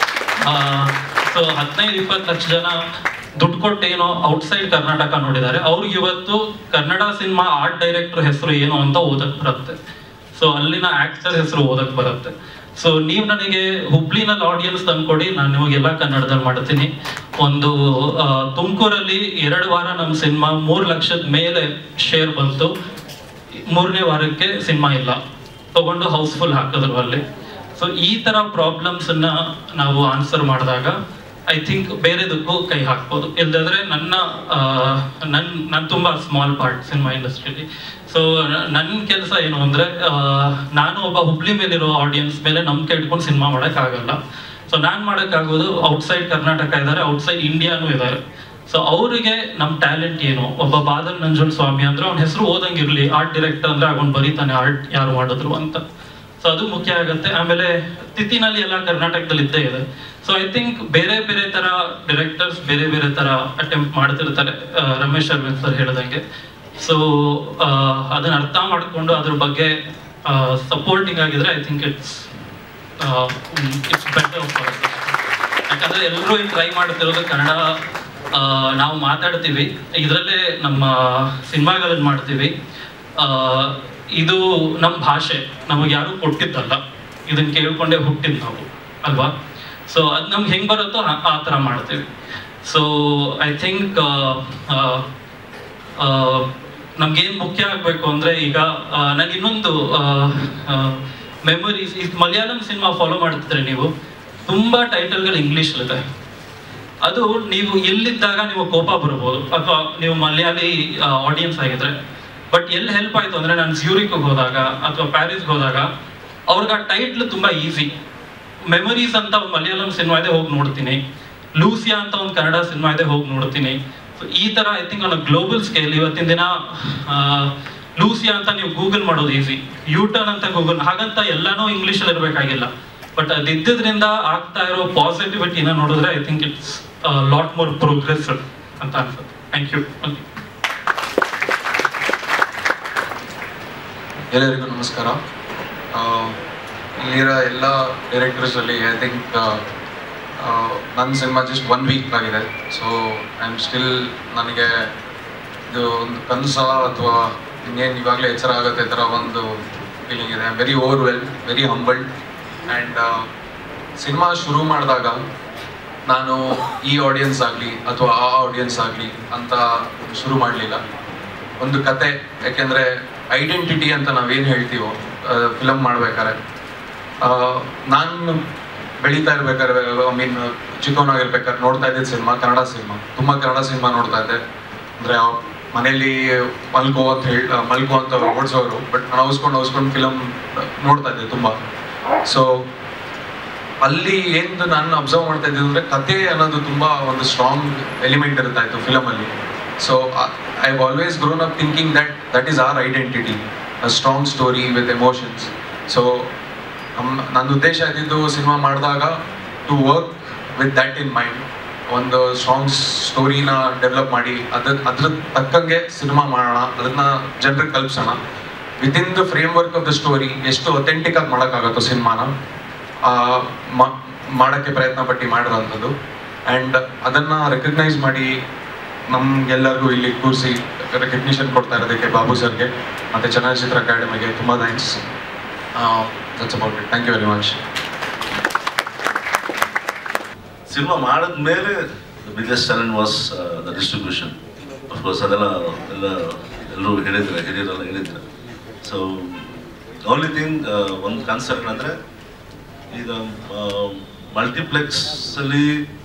ಸೊ ಹದಿನೈದು ಇಪ್ಪತ್ತು ಲಕ್ಷ ಜನ ದುಡ್ಡು ಕೊಟ್ಟು ಏನೋ ಔಟ್ಸೈಡ್ ಕರ್ನಾಟಕ ನೋಡಿದ್ದಾರೆ ಅವ್ರಿಗೆ ಇವತ್ತು ಕನ್ನಡ ಸಿನಿಮಾ ಆರ್ಟ್ ಡೈರೆಕ್ಟರ್ ಹೆಸರು ಏನು ಅಂತ ಓದಕ್ ಬರುತ್ತೆ ಸೊ ಅಲ್ಲಿನ ಆಕ್ಟರ್ ಹೆಸರು ಓದಕ್ ಬರುತ್ತೆ ಸೊ ನೀವು ನನಗೆ ಹುಬ್ಳಿನಲ್ಲಿ ಆಡಿಯನ್ಸ್ ತಂದ್ಕೊಡಿ ನಾನು ನಿಮಗೆಲ್ಲ ಕನ್ನಡದಲ್ಲಿ ಮಾಡ್ತೀನಿ ಒಂದು ಆ, ತುಮಕೂರಲ್ಲಿ ಎರಡು ವಾರ ನಮ್ಮ ಸಿನಿಮಾ ಮೂರು ಲಕ್ಷದ ಮೇಲೆ ಶೇರ್ ಬಂತು ಮೂರನೇ ವಾರಕ್ಕೆ ಸಿನಿಮಾ ಇಲ್ಲ ತಗೊಂಡು ಹೌಸ್ಫುಲ್ ಹಾಕಿದ್ರು ಅಲ್ಲಿ ಸೊ ಈ ತರ ಪ್ರಾಬ್ಲಮ್ಸ್ ಅನ್ನ ನಾವು ಆನ್ಸರ್ ಮಾಡಿದಾಗ ಐ ಥಿಂಕ್ ಬೇರೆದಕ್ಕೂ ಕೈ ಹಾಕ್ಬೋದು ಇಲ್ದಾದ್ರೆ ನನ್ನ ಆ, ನನ್ ನನ್ ತುಂಬಾ ಸ್ಮಾಲ್ ಪಾರ್ಟ್ ಸಿನಿಮಾ ಇಂಡಸ್ಟ್ರಿಲಿ ಸೊ ನನ್ನ ಕೆಲಸ ಏನು ಅಂದ್ರೆ ಆ, ನಾನು ಒಬ್ಬ ಹುಬ್ಳಿ ಮೇಲಿರೋ ಆಡಿಯನ್ಸ್ ಮೇಲೆ ನಂಬಿಕೆ ಇಟ್ಕೊಂಡು ಸಿನಿಮಾ ಮಾಡಕ್ ಆಗಲ್ಲ ಸೊ ನಾನ್ ಮಾಡಕ್ ಆಗೋದು ಔಟ್ಸೈಡ್ ಕರ್ನಾಟಕ ಇದ್ದಾರೆ ಔಟ್ಸೈಡ್ ಇಂಡಿಯಾನು ಇದ್ದಾರೆ ಸೊ ಅವರಿಗೆ ನಮ್ ಟ್ಯಾಲೆಂಟ್ ಏನು ಒಬ್ಬ ಬಾದಲ್ ನಂಜುಂಡ್ ಸ್ವಾಮಿ ಅಂದ್ರೆ ಅವ್ನ ಹೆಸರು ಓದಂಗಿರ್ಲಿ ಆರ್ಟ್ ಡೈರೆಕ್ಟರ್ ಅಂದ್ರೆ ಅವನ್ ಬರೀತಾನೆ ಆರ್ಟ್ ಯಾರು ಮಾಡಿದ್ರು ಅಂತ ಸೊ ಅದು ಮುಖ್ಯ ಆಗುತ್ತೆ ಆಮೇಲೆ ತಿಥಿನಲ್ಲಿ ಎಲ್ಲ ಕರ್ನಾಟಕದಲ್ಲಿ ಇದ್ದೇ ಇದೆ ಸೊ ಐ ಥಿಂಕ್ ಬೇರೆ ಬೇರೆ ತರ ಡೈರೆಕ್ಟರ್ಸ್ ಬೇರೆ ಬೇರೆ ತರ ಅಟೆಂಪ್ಟ್ ಮಾಡ್ತಿರ್ತಾರೆ ಆ, ರಮೇಶ್ ಅರವಿಂದ್ ಸರ್ ಹೇಳ್ದಂಗೆ ಸೊ ಅದನ್ನ ಅರ್ಥ ಮಾಡ್ಕೊಂಡು ಅದ್ರ ಬಗ್ಗೆ ಸಪೋರ್ಟಿಂಗ್ ಆಗಿದ್ರೆ I think it's it's better ಯಾಕಂದ್ರೆ ಎಲ್ಲರೂ ಈಗ ಟ್ರೈ ಮಾಡ್ತಿರೋದು ಕನ್ನಡ ಆ, ನಾವು ಮಾತಾಡ್ತೀವಿ ಇದರಲ್ಲೇ ನಮ್ಮ ಸಿನಿಮಾಗಳನ್ನ ಮಾಡ್ತೀವಿ ಆ, ಇದು ನಮ್ಮ ಭಾಷೆ ನಮಗೆ ಯಾರು ಕೊಟ್ಟಿದ್ದಲ್ಲ ಇದನ್ನ ಕೇಳ್ಕೊಂಡೇ ಹುಟ್ಟಿದ್ ನಾವು ಅಲ್ವಾ ಸೊ ಅದು ನಮ್ಗೆ ಹೆಂಗ್ ಬರುತ್ತೋ ಆ- ಆ ಥರ ಮಾಡ್ತೀವಿ ಸೊ ಐ ಥಿಂಕ್ ನಮ್ಗೇನ್ ಮುಖ್ಯ ಆಗ್ಬೇಕು ಅಂದ್ರೆ ಈಗ ನನಗೆ ಇನ್ನೊಂದು ಮೆಮೊರೀಸ್ ಈ ಮಲಯಾಳಂ ಸಿನಿಮಾ ಫಾಲೋ ಮಾಡ್ತಿದ್ರೆ ನೀವು ತುಂಬಾ ಟೈಟಲ್ಗಳು ಇಂಗ್ಲಿಷ್ ಇದೆ ಅದು ನೀವು ಎಲ್ಲಿದ್ದಾಗ ನೀವು ಕೋಪ ಬರ್ಬೋದು ಅಥವಾ ನೀವು ಮಲಯಾಳಿ ಆಡಿಯನ್ಸ್ ಆಗಿದ್ರೆ ಬಟ್ ಎಲ್ಲಿ ಹೆಲ್ಪ್ ಆಯ್ತು ಅಂದ್ರೆ ನಾನು ಜ್ಯೂರಿಕ್ ಹೋದಾಗ ಅಥವಾ ಪ್ಯಾರಿಸ್ಗೆ ಹೋದಾಗ ಅವ್ರಿಗೆ ಆ ಟೈಟ್ಲ್ ತುಂಬಾ ಈಸಿ ಮೆಮೊರೀಸ್ ಅಂತ ಒಂದು ಮಲಯಾಳಂ ಸಿನಿಮಾ ಇದೆ ಹೋಗಿ ನೋಡ್ತೀನಿ ಲೂಸಿಯಾ ಅಂತ ಒಂದು ಕನ್ನಡ ಸಿನಿಮಾ ಇದೆ ಹೋಗಿ ನೋಡ್ತೀನಿ So, ಈ ತರ I think on global scale ಇವತ್ತಿನ ದಿನ ಆ, ಲೂಸಿಯಾ ಅಂತ ನೀವು ಗೂಗಲ್ ಮಾಡೋದು ಈಸಿ ಯೂಟರ್ನ್ ಅಂತ ಗೂಗಲ್ ಹಾಗಂತ ಎಲ್ಲಾನು ಇಂಗ್ಲಿಷ್ ಅಲ್ಲಿ ಇರಬೇಕಾಗಿಲ್ಲ ಬಟ್ ಅದಿದ್ದರಿಂದ ಆಗ್ತಾ ಇರೋ ಪಾಸಿಟಿವಿಟಿನ ನೋಡಿದ್ರೆ I think it's lot more progressive ಅಂತ ಅನ್ಸುತ್ತೆ ಥ್ಯಾಂಕ್ ಯು ಎಲ್ಲರಿಗೂ ನಮಸ್ಕಾರ ಆ, ಇಲ್ಲಿರೋ ಎಲ್ಲ ಡೈರೆಕ್ಟರ್ಸಲ್ಲಿ ಐ ಥಿಂಕ್ ನನ್ನ ಸಿನಿಮಾ ಜಸ್ಟ್ ಒನ್ ವೀಕ್ ಆಗಿದೆ ಸೊ ಐ ಆಮ್ ಸ್ಟಿಲ್ ನನಗೆ ಇದು ಒಂದು ಕನಸ ಅಥವಾ ಇನ್ನೇನು ಇವಾಗಲೇ ಎಚ್ಚರ ಆಗುತ್ತೆ ಥರ ಒಂದು ಫೀಲಿಂಗ್ ಇದೆ ವೆರಿ ಓವರ್ವೆಲ್ ವೆರಿ ಹಂಬಲ್ಡ್ ಆ್ಯಂಡ್ ಸಿನಿಮಾ ಶುರು ಮಾಡಿದಾಗ ನಾನು ಈ ಆಡಿಯನ್ಸ್ ಆಗಲಿ ಅಥವಾ ಆ ಆಡಿಯನ್ಸ್ ಆಗಲಿ ಅಂತ ಶುರು ಮಾಡಲಿಲ್ಲ ಒಂದು ಕತೆ ಯಾಕೆಂದರೆ ಐಡೆಂಟಿಟಿ ಅಂತ ನಾವೇನು ಹೇಳ್ತೀವೋ ಫಿಲಮ್ ಮಾಡ್ಬೇಕಾದ್ರೆ ನಾನು ಬೆಳೀತಾ ಇರ್ಬೇಕಾದ್ರೆ ಐ ಮೀನ್ ಚಿಕ್ಕವನಾಗಿರ್ಬೇಕಾದ್ರೆ ನೋಡ್ತಾ ಇದ್ದಿದ್ದು ಸಿನಿಮಾ ಕನ್ನಡ ಸಿನಿಮಾ ತುಂಬ ಕನ್ನಡ ಸಿನಿಮಾ ನೋಡ್ತಾ ಇದ್ದೆ ಅಂದರೆ ಮನೆಯಲ್ಲಿ ಮಲ್ಕೋ ಅಂತ ಹೇಳಿ ಮಲ್ಕೋ ಅಂತ ಓಡಿಸೋರು ಬಟ್ ನಾನು ಅವಸ್ಕೊಂಡು ಅವಸ್ಕೊಂಡು ಫಿಲಮ್ ನೋಡ್ತಾ ಇದ್ದೆ ತುಂಬ ಸೊ ಅಲ್ಲಿ ಏನು ನಾನು ಅಬ್ಸರ್ವ್ ಮಾಡ್ತಾ ಇದ್ದೆ ಅಂದ್ರೆ ಕತೆ ಅನ್ನೋದು ತುಂಬಾ ಒಂದು ಸ್ಟ್ರಾಂಗ್ ಎಲಿಮೆಂಟ್ ಇರ್ತಾ ಇತ್ತು ಫಿಲಮ್ ಅಲ್ಲಿ so I always grown up thinking that that is our identity a strong story with emotions so ನಮ್ಮ ನನ್ನ ಉದ್ದೇಶ ಇದ್ದಿದ್ದು ಸಿನಿಮಾ ಮಾಡಿದಾಗ to work with that in mind ಒಂದು ಸ್ಟ್ರಾಂಗ್ ಸ್ಟೋರಿನ ಡೆವಲಪ್ ಮಾಡಿ ಅದ್ರ ಅದ್ರ ತಕ್ಕಂಗೆ ಸಿನಿಮಾ ಮಾಡೋಣ ಅದನ್ನ ಜನರಿಗೆ ಕಲ್ಪಿಸೋಣ with in the framework of the story ಎಷ್ಟು ಅಥೆಂಟಿಕ್ ಆಗಿ ಮಾಡೋಕ್ಕಾಗತ್ತೋ ಸಿನಿಮಾನ ಆ, ಮ- ಮಾಡಕ್ಕೆ ಪ್ರಯತ್ನ ಪಟ್ಟು ಮಾಡಿರೋಂಥದ್ದು ಆ್ಯಂಡ್ ಅದನ್ನ ರೆಕಗ್ನೈಸ್ ಮಾಡಿ ನಮ್ಗೆಲ್ಲರಿಗೂ ಇಲ್ಲಿ ಕೂರಿಸಿ ರೆಕಗ್ನಿಷನ್ ಕೊಡ್ತಾ ಇರೋದಕ್ಕೆ ಬಾಬು ಸರ್ಗೆ ಮತ್ತೆ ಚಲನಚಿತ್ರ ಅಕಾಡೆಮಿಗೆ ತುಂಬ thanks that's about it thank you very much cinema ಮಾಡಿದ್ಮೇಲೆ biggest challenge was the distribution of course ಅದೆಲ್ಲ ಎಲ್ಲ ಎಲ್ಲರೂ ಹೇಳಿದ್ದಾರೆ ಹಿರಿಯರೆಲ್ಲ ಹೇಳಿದ್ದಾರೆ ಸೊ ಓನ್ಲಿ ಥಿಂಗ್ ಒಂದು ಕನ್ಸರ್ನ್ ಅಂದರೆ ಈಗ ಮಲ್ಟಿಪ್ಲೆಕ್ಸಲ್ಲಿ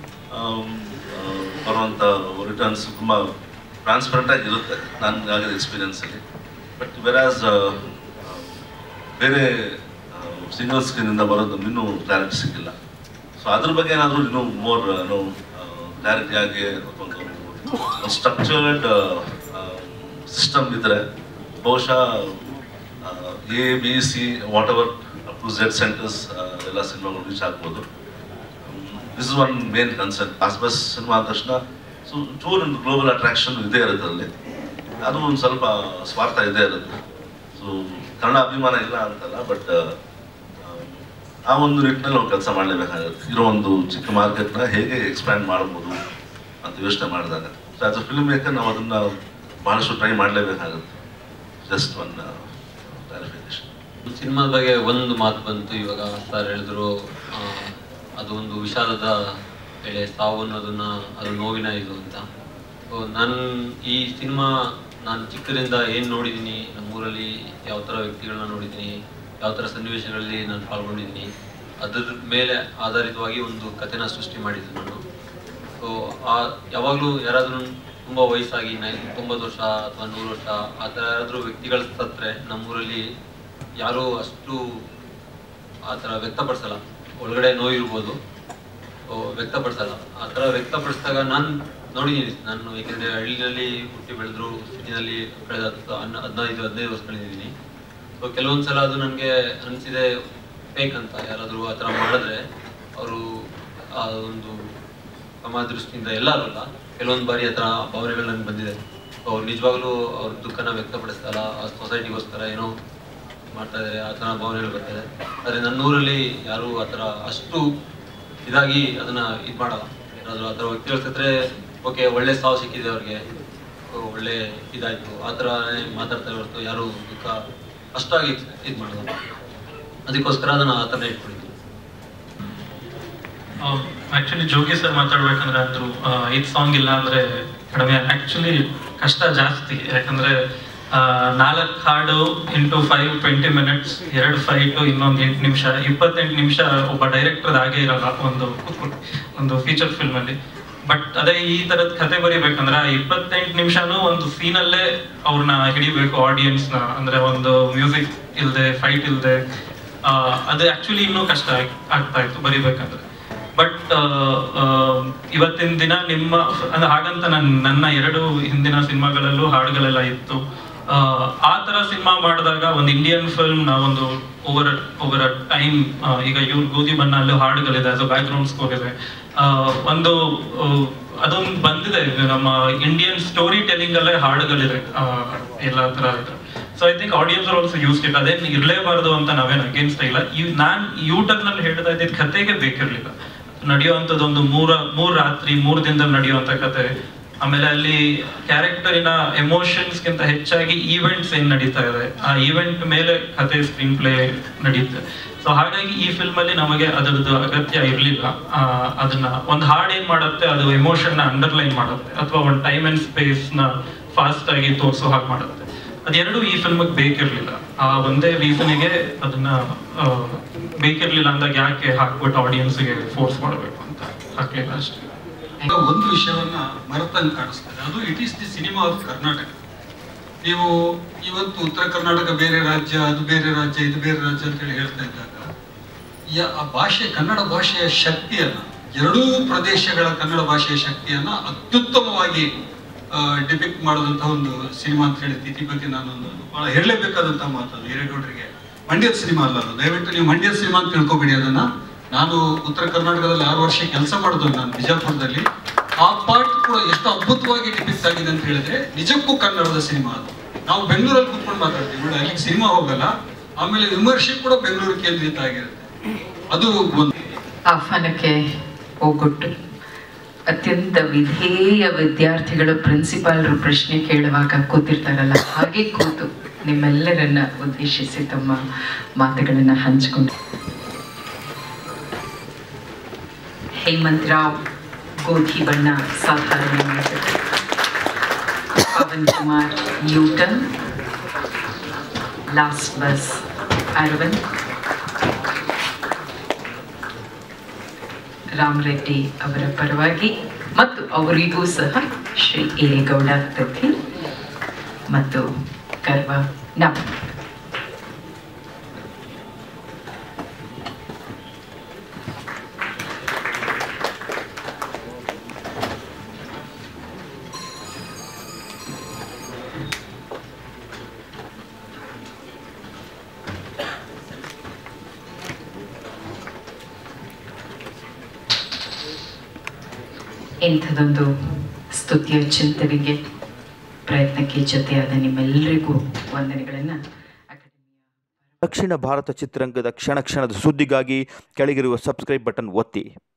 ಬರುವಂಥ ರಿಟರ್ನ್ಸ್ ತುಂಬ ಟ್ರಾನ್ಸ್ಪರೆಂಟಾಗಿ ಇರುತ್ತೆ ನನಗೆ ಆಗಿದ ಎಕ್ಸ್ಪೀರಿಯನ್ಸಲ್ಲಿ ಬಟ್ ವೆರಾಸ್ ಬೇರೆ ಸಿಂಗಲ್ ಸ್ಕ್ರೀನಿಂದ ಬರೋದು ಇನ್ನೂ ಕ್ಲಾರಿಟಿ ಸಿಕ್ಕಿಲ್ಲ ಸೊ ಅದ್ರ ಬಗ್ಗೆ ಏನಾದರೂ ಇನ್ನೂ ಮೋರ್ ಏನೋ ಕ್ಲಾರಿಟಿ ಆಗಿ ಒಂದು ಸ್ಟ್ರಕ್ಚರ್ಡ್ ಸಿಸ್ಟಮ್ ಇದ್ದರೆ ಬಹುಶಃ A B C whatever up to Z centres ಎಲ್ಲ ಸಿನಿಮಾಗಳು ರೀಚ್ ಆಗ್ಬೋದು this is one main concern as bus cinema ಅಂದ ತಕ್ಷಣ ಸೊ ಚೂರ್ ಒಂದು ಗ್ಲೋಬಲ್ ಅಟ್ರಾಕ್ಷನ್ ಇದೇ ಇರುತ್ತೆ ಅಲ್ಲಿ ಅದು ಒಂದು ಸ್ವಲ್ಪ ಸ್ವಾರ್ಥ ಇದೇ ಇರುತ್ತೆ ಸೊ ಕನ್ನಡ ಅಭಿಮಾನ ಇಲ್ಲ ಅಂತಲ್ಲ ಬಟ್ ಆ ಒಂದು ನಿಟ್ಟಿನಲ್ಲಿ ನಾವು ಕೆಲಸ ಮಾಡಲೇಬೇಕಾಗುತ್ತೆ ಇರೋ ಒಂದು ಚಿಕ್ಕ ಮಾರ್ಕೆಟ್ನ ಹೇಗೆ ಎಕ್ಸ್ಪ್ಯಾಂಡ್ ಮಾಡ್ಬೋದು ಅಂತ ಯೋಚನೆ ಮಾಡಿದಾಗ so as a filmmaker ನಾವು ಅದನ್ನ ಬಹಳಷ್ಟು ಟ್ರೈ ಮಾಡಲೇಬೇಕಾಗುತ್ತೆ ಜಸ್ಟ್ ಒನ್ ಕ್ಲಾರಿಫಿಕೇಶನ್ ಸಿನಿಮಾದ ಬಗ್ಗೆ ಒಂದು ಮಾತು ಬಂತು ಇವಾಗ ಸರ್ ಹೇಳಿದ್ರು ಆ, ಅದು ಒಂದು ವಿಷಾದದ ವೇಳೆ ಸಾವು ಅನ್ನೋದನ್ನ ಅದು ನೋವಿನ ಇದು ಅಂತ ಸೊ ನಾನು ಈ ಸಿನಿಮಾ ನಾನು ಚಿಕ್ಕದಿಂದ ಏನು ನೋಡಿದ್ದೀನಿ ನಮ್ಮೂರಲ್ಲಿ ಯಾವ ಥರ ವ್ಯಕ್ತಿಗಳನ್ನ ನೋಡಿದ್ದೀನಿ ಯಾವ ಥರ ಸನ್ನಿವೇಶಗಳಲ್ಲಿ ನಾನು ಪಾಲ್ಗೊಂಡಿದ್ದೀನಿ ಅದ್ರ ಮೇಲೆ ಆಧಾರಿತವಾಗಿ ಒಂದು ಕಥೆನ ಸೃಷ್ಟಿ ಮಾಡಿದ್ದೆ ನಾನು ಸೊ ಆ ಯಾವಾಗಲೂ ಯಾರಾದರೂ ತುಂಬ ವಯಸ್ಸಾಗಿ ನೈ ತೊಂಬತ್ತು ವರ್ಷ ಅಥವಾ ನೂರು ವರ್ಷ ಆ ಥರ ಯಾರಾದರೂ ವ್ಯಕ್ತಿಗಳು ಸತ್ತರೆ ನಮ್ಮೂರಲ್ಲಿ ಯಾರೂ ಅಷ್ಟು ಆ ಥರ ವ್ಯಕ್ತಪಡಿಸಲ್ಲ ಒಳಗಡೆ ನೋವಿರ್ಬೋದು ಸೊ ವ್ಯಕ್ತಪಡಿಸಲ್ಲ ಆ ಥರ ವ್ಯಕ್ತಪಡಿಸಿದಾಗ ನಾನು ನೋಡಿದ್ದೀನಿ ನಾನು ಏಕೆಂದರೆ ಹಳ್ಳಿನಲ್ಲಿ ಹುಟ್ಟಿ ಬೆಳೆದ್ರು ಸಿಟಿನಲ್ಲಿ ಕಳೆದ ಹತ್ತು- ಹನ್ನ ಹದಿನೈದು ಹದಿನೈದು ವರ್ಷ ಕಳೆದಿದ್ದೀನಿ ಸೊ ಕೆಲವೊಂದು ಸಲ ಅದು ನನಗೆ ಅನಿಸಿದೆ ಫೇಕ್ ಅಂತ ಯಾರಾದರೂ ಆ ಥರ ಮಾಡಿದ್ರೆ ಅವರು ಆ ಒಂದು ಸಮಾಜ ದೃಷ್ಟಿಯಿಂದ ಎಲ್ಲರೂ ಅಲ್ಲ ಕೆಲವೊಂದು ಬಾರಿ ಆ ಥರ ಭಾವನೆಗಳು ನನಗೆ ಬಂದಿದೆ ಸೊ ಅವ್ರು ನಿಜವಾಗ್ಲೂ ಅವ್ರ ದುಃಖನ ವ್ಯಕ್ತಪಡಿಸ್ತಾರ ಆ ಸೊಸೈಟಿಗೋಸ್ಕರ ಏನೋ ಮಾಡ್ತಾ ಇದ್ದಾರೆ ಆ ಥರ ಭಾವನೆಗಳು ಬರ್ತದೆ ಆದರೆ ನನ್ನ ಊರಲ್ಲಿ ಯಾರೂ ಆ ಥರ ಅಷ್ಟು ಇದಾಗಿ ಅದನ್ನ ಇದು ಮಾಡಲ್ಲ ಯಾರಾದರೂ ಆ ಥರ ವ್ಯಕ್ತಿಗಳು ಸತ್ರೆ ಓಕೆ ಒಳ್ಳೆ ಸಾವು ಸಿಕ್ಕಿದೆ ಅವ್ರಿಗೆ ಸೊ ಒಳ್ಳೆ ಇದಾಯ್ತು ಆ ಥರ ಮಾತಾಡ್ತಾರೆ ಹೊರತು ಯಾರು ದುಃಖ ಅಷ್ಟಾಗಿ ಇದು ಮಾಡಲ್ಲ ಅದಕ್ಕೋಸ್ಕರ ಅದನ್ನ ಆ ಥರನೇ ಇಟ್ಕೊಂಡಿದ್ದೀನಿ ಆಕ್ಚುಲಿ ಜೋಗಿ ಸರ್ ಮಾತಾಡ್ಬೇಕಂದ್ರೆ ಅಂದ್ರು ಆ, ಐದ್ ಸಾಂಗ್ ಇಲ್ಲ ಅಂದ್ರೆ ಕಡಿಮೆ ಆಕ್ಚುಲಿ ಕಷ್ಟ ಜಾಸ್ತಿ ಯಾಕಂದ್ರೆ ನಾಲ್ಕು ಹಾಡು ಇಂಟು ಫೈವ್ ಟ್ವೆಂಟಿ ಮಿನಿಟ್ಸ್ ಎರಡು ಫೈಟು ಇನ್ನೊಂದು ಎಂಟು ನಿಮಿಷ ಇಪ್ಪತ್ತೆಂಟು ನಿಮಿಷ ಒಬ್ಬ ಡೈರೆಕ್ಟರ್ ಹಾಗೆ ಇರಲ್ಲ ಒಂದು ಒಂದು ಫೀಚರ್ ಫಿಲ್ಮ್ ಅಲ್ಲಿ ಬಟ್ ಅದೇ ಈ ತರದ ಕತೆ ಬರಿಬೇಕಂದ್ರೆ ಆ ಇಪ್ಪತ್ತೆಂಟು ನಿಮಿಷನೂ ಒಂದು ಸೀನಲ್ಲೇ ಅವ್ರನ್ನ ಹಿಡಿಬೇಕು ಆಡಿಯನ್ಸ್ ನ ಅಂದ್ರೆ ಒಂದು ಮ್ಯೂಸಿಕ್ ಇಲ್ದೆ ಫೈಟ್ ಇಲ್ದೆ ಆ, ಅದು ಆಕ್ಚುಲಿ ಇನ್ನೂ ಕಷ್ಟ ಆಗ್- ಆಗ್ತಾ ಇತ್ತು ಬರಿಬೇಕಂದ್ರೆ ಬಟ್ ಇವತ್ತಿನ ದಿನ ನಿಮ್ಮ ಅಂದ್ರೆ ಹಾಗಂತ ನನ್ನ ನನ್ನ ಎರಡು ಹಿಂದಿನ ಸಿನಿಮಾಗಳಲ್ಲೂ ಹಾಡುಗಳೆಲ್ಲ ಇತ್ತು ಆ, ಆ ತರ ಸಿನಿಮಾ ಮಾಡಿದಾಗ ಒಂದು ಇಂಡಿಯನ್ ಫಿಲ್ಮ್ ನಾವೊಂದು ಓವರ್ ಓವರ್ ಅ ಟೈಮ್ ಈಗ ಇವ್ರ ಗೋಧಿ ಬಣ್ಣ ಅಲ್ಲೂ ಹಾಡುಗಳಿದೆ ಅದು ಬ್ಯಾಕ್ ಗ್ರೌಂಡ್ ಸ್ಕೋರ್ ಇದೆ ಆ, ಒಂದು ಆ, ಅದೊಂದು ಬಂದಿದೆ ಇದು ನಮ್ಮ ಇಂಡಿಯನ್ ಸ್ಟೋರಿ ಟೆಲಿಂಗ್ ಅಲ್ಲೇ ಹಾಡುಗಳಿದೆ ಆ, ಎಲ್ಲ ತರ ಇದೆ so I think audience also use it ಅದೇನು ಇರಲೇಬಾರ್ದು ಅಂತ ನಾವೇನು ಅಗೇನ್ಸ್ಟ್ ಇಲ್ಲ ಇವ್ ನಾನ್ ಯೂ ಟರ್ನ್ ಅಲ್ಲಿ ಹೇಳ್ತಾ ಇದ್ದಿದ್ದು ಕತೆಗೆ ಬೇಕಿರ್ಲಿಲ್ಲ ನಡೆಯುವಂಥದ್ದು ಒಂದು ಮೂರ ಮೂರ್ ರಾತ್ರಿ ಮೂರ್ ದಿನದಲ್ಲಿ ನಡೆಯುವಂತ ಕತೆ ಆಮೇಲೆ ಅಲ್ಲಿ ಕ್ಯಾರೆಕ್ಟರಿನ ಎಮೋಷನ್ಸ್ಗಿಂತ ಹೆಚ್ಚಾಗಿ ಈವೆಂಟ್ಸ್ ಏನ್ ನಡೀತಾ ಇದೆ ಆ ಈವೆಂಟ್ ಮೇಲೆ ಕತೆ ಸ್ಕ್ರೀನ್ ಪ್ಲೇ ನಡೆಯುತ್ತೆ ಸೊ ಹಾಗಾಗಿ ಈ ಫಿಲ್ಮ್ ಅಲ್ಲಿ ನಮಗೆ ಅದರದ್ದು ಅಗತ್ಯ ಇರಲಿಲ್ಲ ಅದನ್ನ ಒಂದು ಹಾಡ್ ಏನ್ ಮಾಡುತ್ತೆ ಅದು ಎಮೋಷನ್ ನ ಅಂಡರ್ಲೈನ್ ಮಾಡುತ್ತೆ ಅಥವಾ ಒಂದು ಟೈಮ್ ಅಂಡ್ ಸ್ಪೇಸ್ ನ ಫಾಸ್ಟ್ ಆಗಿ ತೋರಿಸೋ ಹಾಗೆ ಮಾಡುತ್ತೆ ಅದೆರಡು ಈ ಫಿಲ್ಮ್ ಬೇಕಿರ್ಲಿಲ್ಲ ಆ ಒಂದೇ ರೀಸನ್ಗೆ ಅದನ್ನ ಆ, ಬೇಕಿರ್ಲಿಲ್ಲ ಅಂದಾಗ ಯಾಕೆ ಹಾಕ್ಬಿಟ್ಟು ಆಡಿಯನ್ಸ್ಗೆ ಫೋರ್ಸ್ ಮಾಡಬೇಕು ಅಂತ ಹಾಕ್ಲಿಲ್ಲ ಅಷ್ಟೇ ಒಂದು ವಿಷಯವನ್ನ ಮರೆತಂಗೆ ಕಾಣಿಸ್ತದೆ ಅದು it is the cinema of Karnataka ನೀವು ಇವತ್ತು ಉತ್ತರ ಕರ್ನಾಟಕ ಬೇರೆ ರಾಜ್ಯ ಅದು ಬೇರೆ ರಾಜ್ಯ ಇದು ಬೇರೆ ರಾಜ್ಯ ಅಂತ ಹೇಳಿ ಹೇಳ್ತಾ ಇದ್ದಾಗ ಯ- ಆ ಭಾಷೆ ಕನ್ನಡ ಭಾಷೆಯ ಶಕ್ತಿಯನ್ನ ಎರಡೂ ಪ್ರದೇಶಗಳ ಕನ್ನಡ ಭಾಷೆಯ ಶಕ್ತಿಯನ್ನ ಅತ್ಯುತ್ತಮವಾಗಿ ಡಿಪಿಕ್ಟ್ ಮಾಡಿದಂತಹ ಒಂದು ಸಿನಿಮಾ ಅಂತ ಹೇಳಿದ್ದೆ ಈ ಬಗ್ಗೆ ನಾನೊಂದು ಬಹಳ ಹೇಳಲೇಬೇಕಾದಂತಹ ಮಾತು ಅದು ಹಿರೇಗೌಡರಿಗೆ ಮಂಡ್ಯದ ಸಿನಿಮಾ ಅಲ್ಲ ಅದು ದಯವಿಟ್ಟು ನೀವು ಮಂಡ್ಯದ ಸಿನಿಮಾ ಅಂತ ತಿಳ್ಕೊಬೇಡಿ ಅದನ್ನ ನಾನು ಉತ್ತರ ಕರ್ನಾಟಕದಲ್ಲಿ ಆರು ವರ್ಷ ಕೆಲಸ ಮಾಡಿದ್ರು ನಾನು ಬಿಜಾಪುರದಲ್ಲಿ ಆ ಪಾರ್ಟ್ ಕೂಡ ಎಷ್ಟು ಅದ್ಭುತವಾಗಿ ಡಿಪಿಕ್ಟ್ ಆಗಿದೆ ಅಂತ ಹೇಳಿದ್ರೆ ನಿಜಕ್ಕೂ ಕನ್ನಡದ ಸಿನಿಮಾ ಅದು ನಾವು ಬೆಂಗಳೂರಲ್ಲಿ ಕೂತ್ಕೊಂಡು ಮಾತಾಡ್ತೀವಿ ನೋಡಿ ಅಲ್ಲಿಗೆ ಸಿನಿಮಾ ಹೋಗಲ್ಲ ಆಮೇಲೆ ವಿಮರ್ಶೆ ಕೂಡ ಬೆಂಗಳೂರು ಕೇಂದ್ರಿತ ಆಗಿರುತ್ತೆ ಅದು ಒಂದು ಆಹ್ವಾನಕ್ಕೆ ಹೋಗೊಟ್ಟು ಅತ್ಯಂತ ವಿಧೇಯ ವಿದ್ಯಾರ್ಥಿಗಳು ಪ್ರಿನ್ಸಿಪಾಲ್ರು ಪ್ರಶ್ನೆ ಕೇಳುವಾಗ ಕೂತಿರ್ತಾರಲ್ಲ ಹಾಗೆ ಕೂತು ನಿಮ್ಮೆಲ್ಲರನ್ನ ಉದ್ದೇಶಿಸಿ ತಮ್ಮ ಮಾತುಗಳನ್ನ ಹಂಚಿಕೊಂಡು ಹೇಮಂತ್ ರಾವ್ ಗೋಧಿ ಬಣ್ಣ ಸಾಧಾರಣ ಮಾಡಿದರು Pavan Kumar Newton last bus Arvind Ram Reddy ಅವರ ಪರವಾಗಿ ಮತ್ತು ಅವರಿಗೂ ಸಹ ಶ್ರೀ ಏರೇಗೌಡ ತಥಿ ಮತ್ತು ಗರ್ವ ನಮ್ ಇಂಥದೊಂದು ಸ್ತುತಿಯ ಚಿಂತನೆಗೆ ಪ್ರಯತ್ನಕ್ಕೆ ಜೊತೆಯಾದ ನಿಮ್ಮೆಲ್ಲರಿಗೂ ವಂದನೆಗಳನ್ನು ದಕ್ಷಿಣ ಭಾರತ ಚಿತ್ರರಂಗದ ಕ್ಷಣ ಕ್ಷಣದ ಸುದ್ದಿಗಾಗಿ ಕೆಳಗಿರುವ ಸಬ್ಸ್ಕ್ರೈಬ್ ಬಟನ್ ಒತ್ತಿ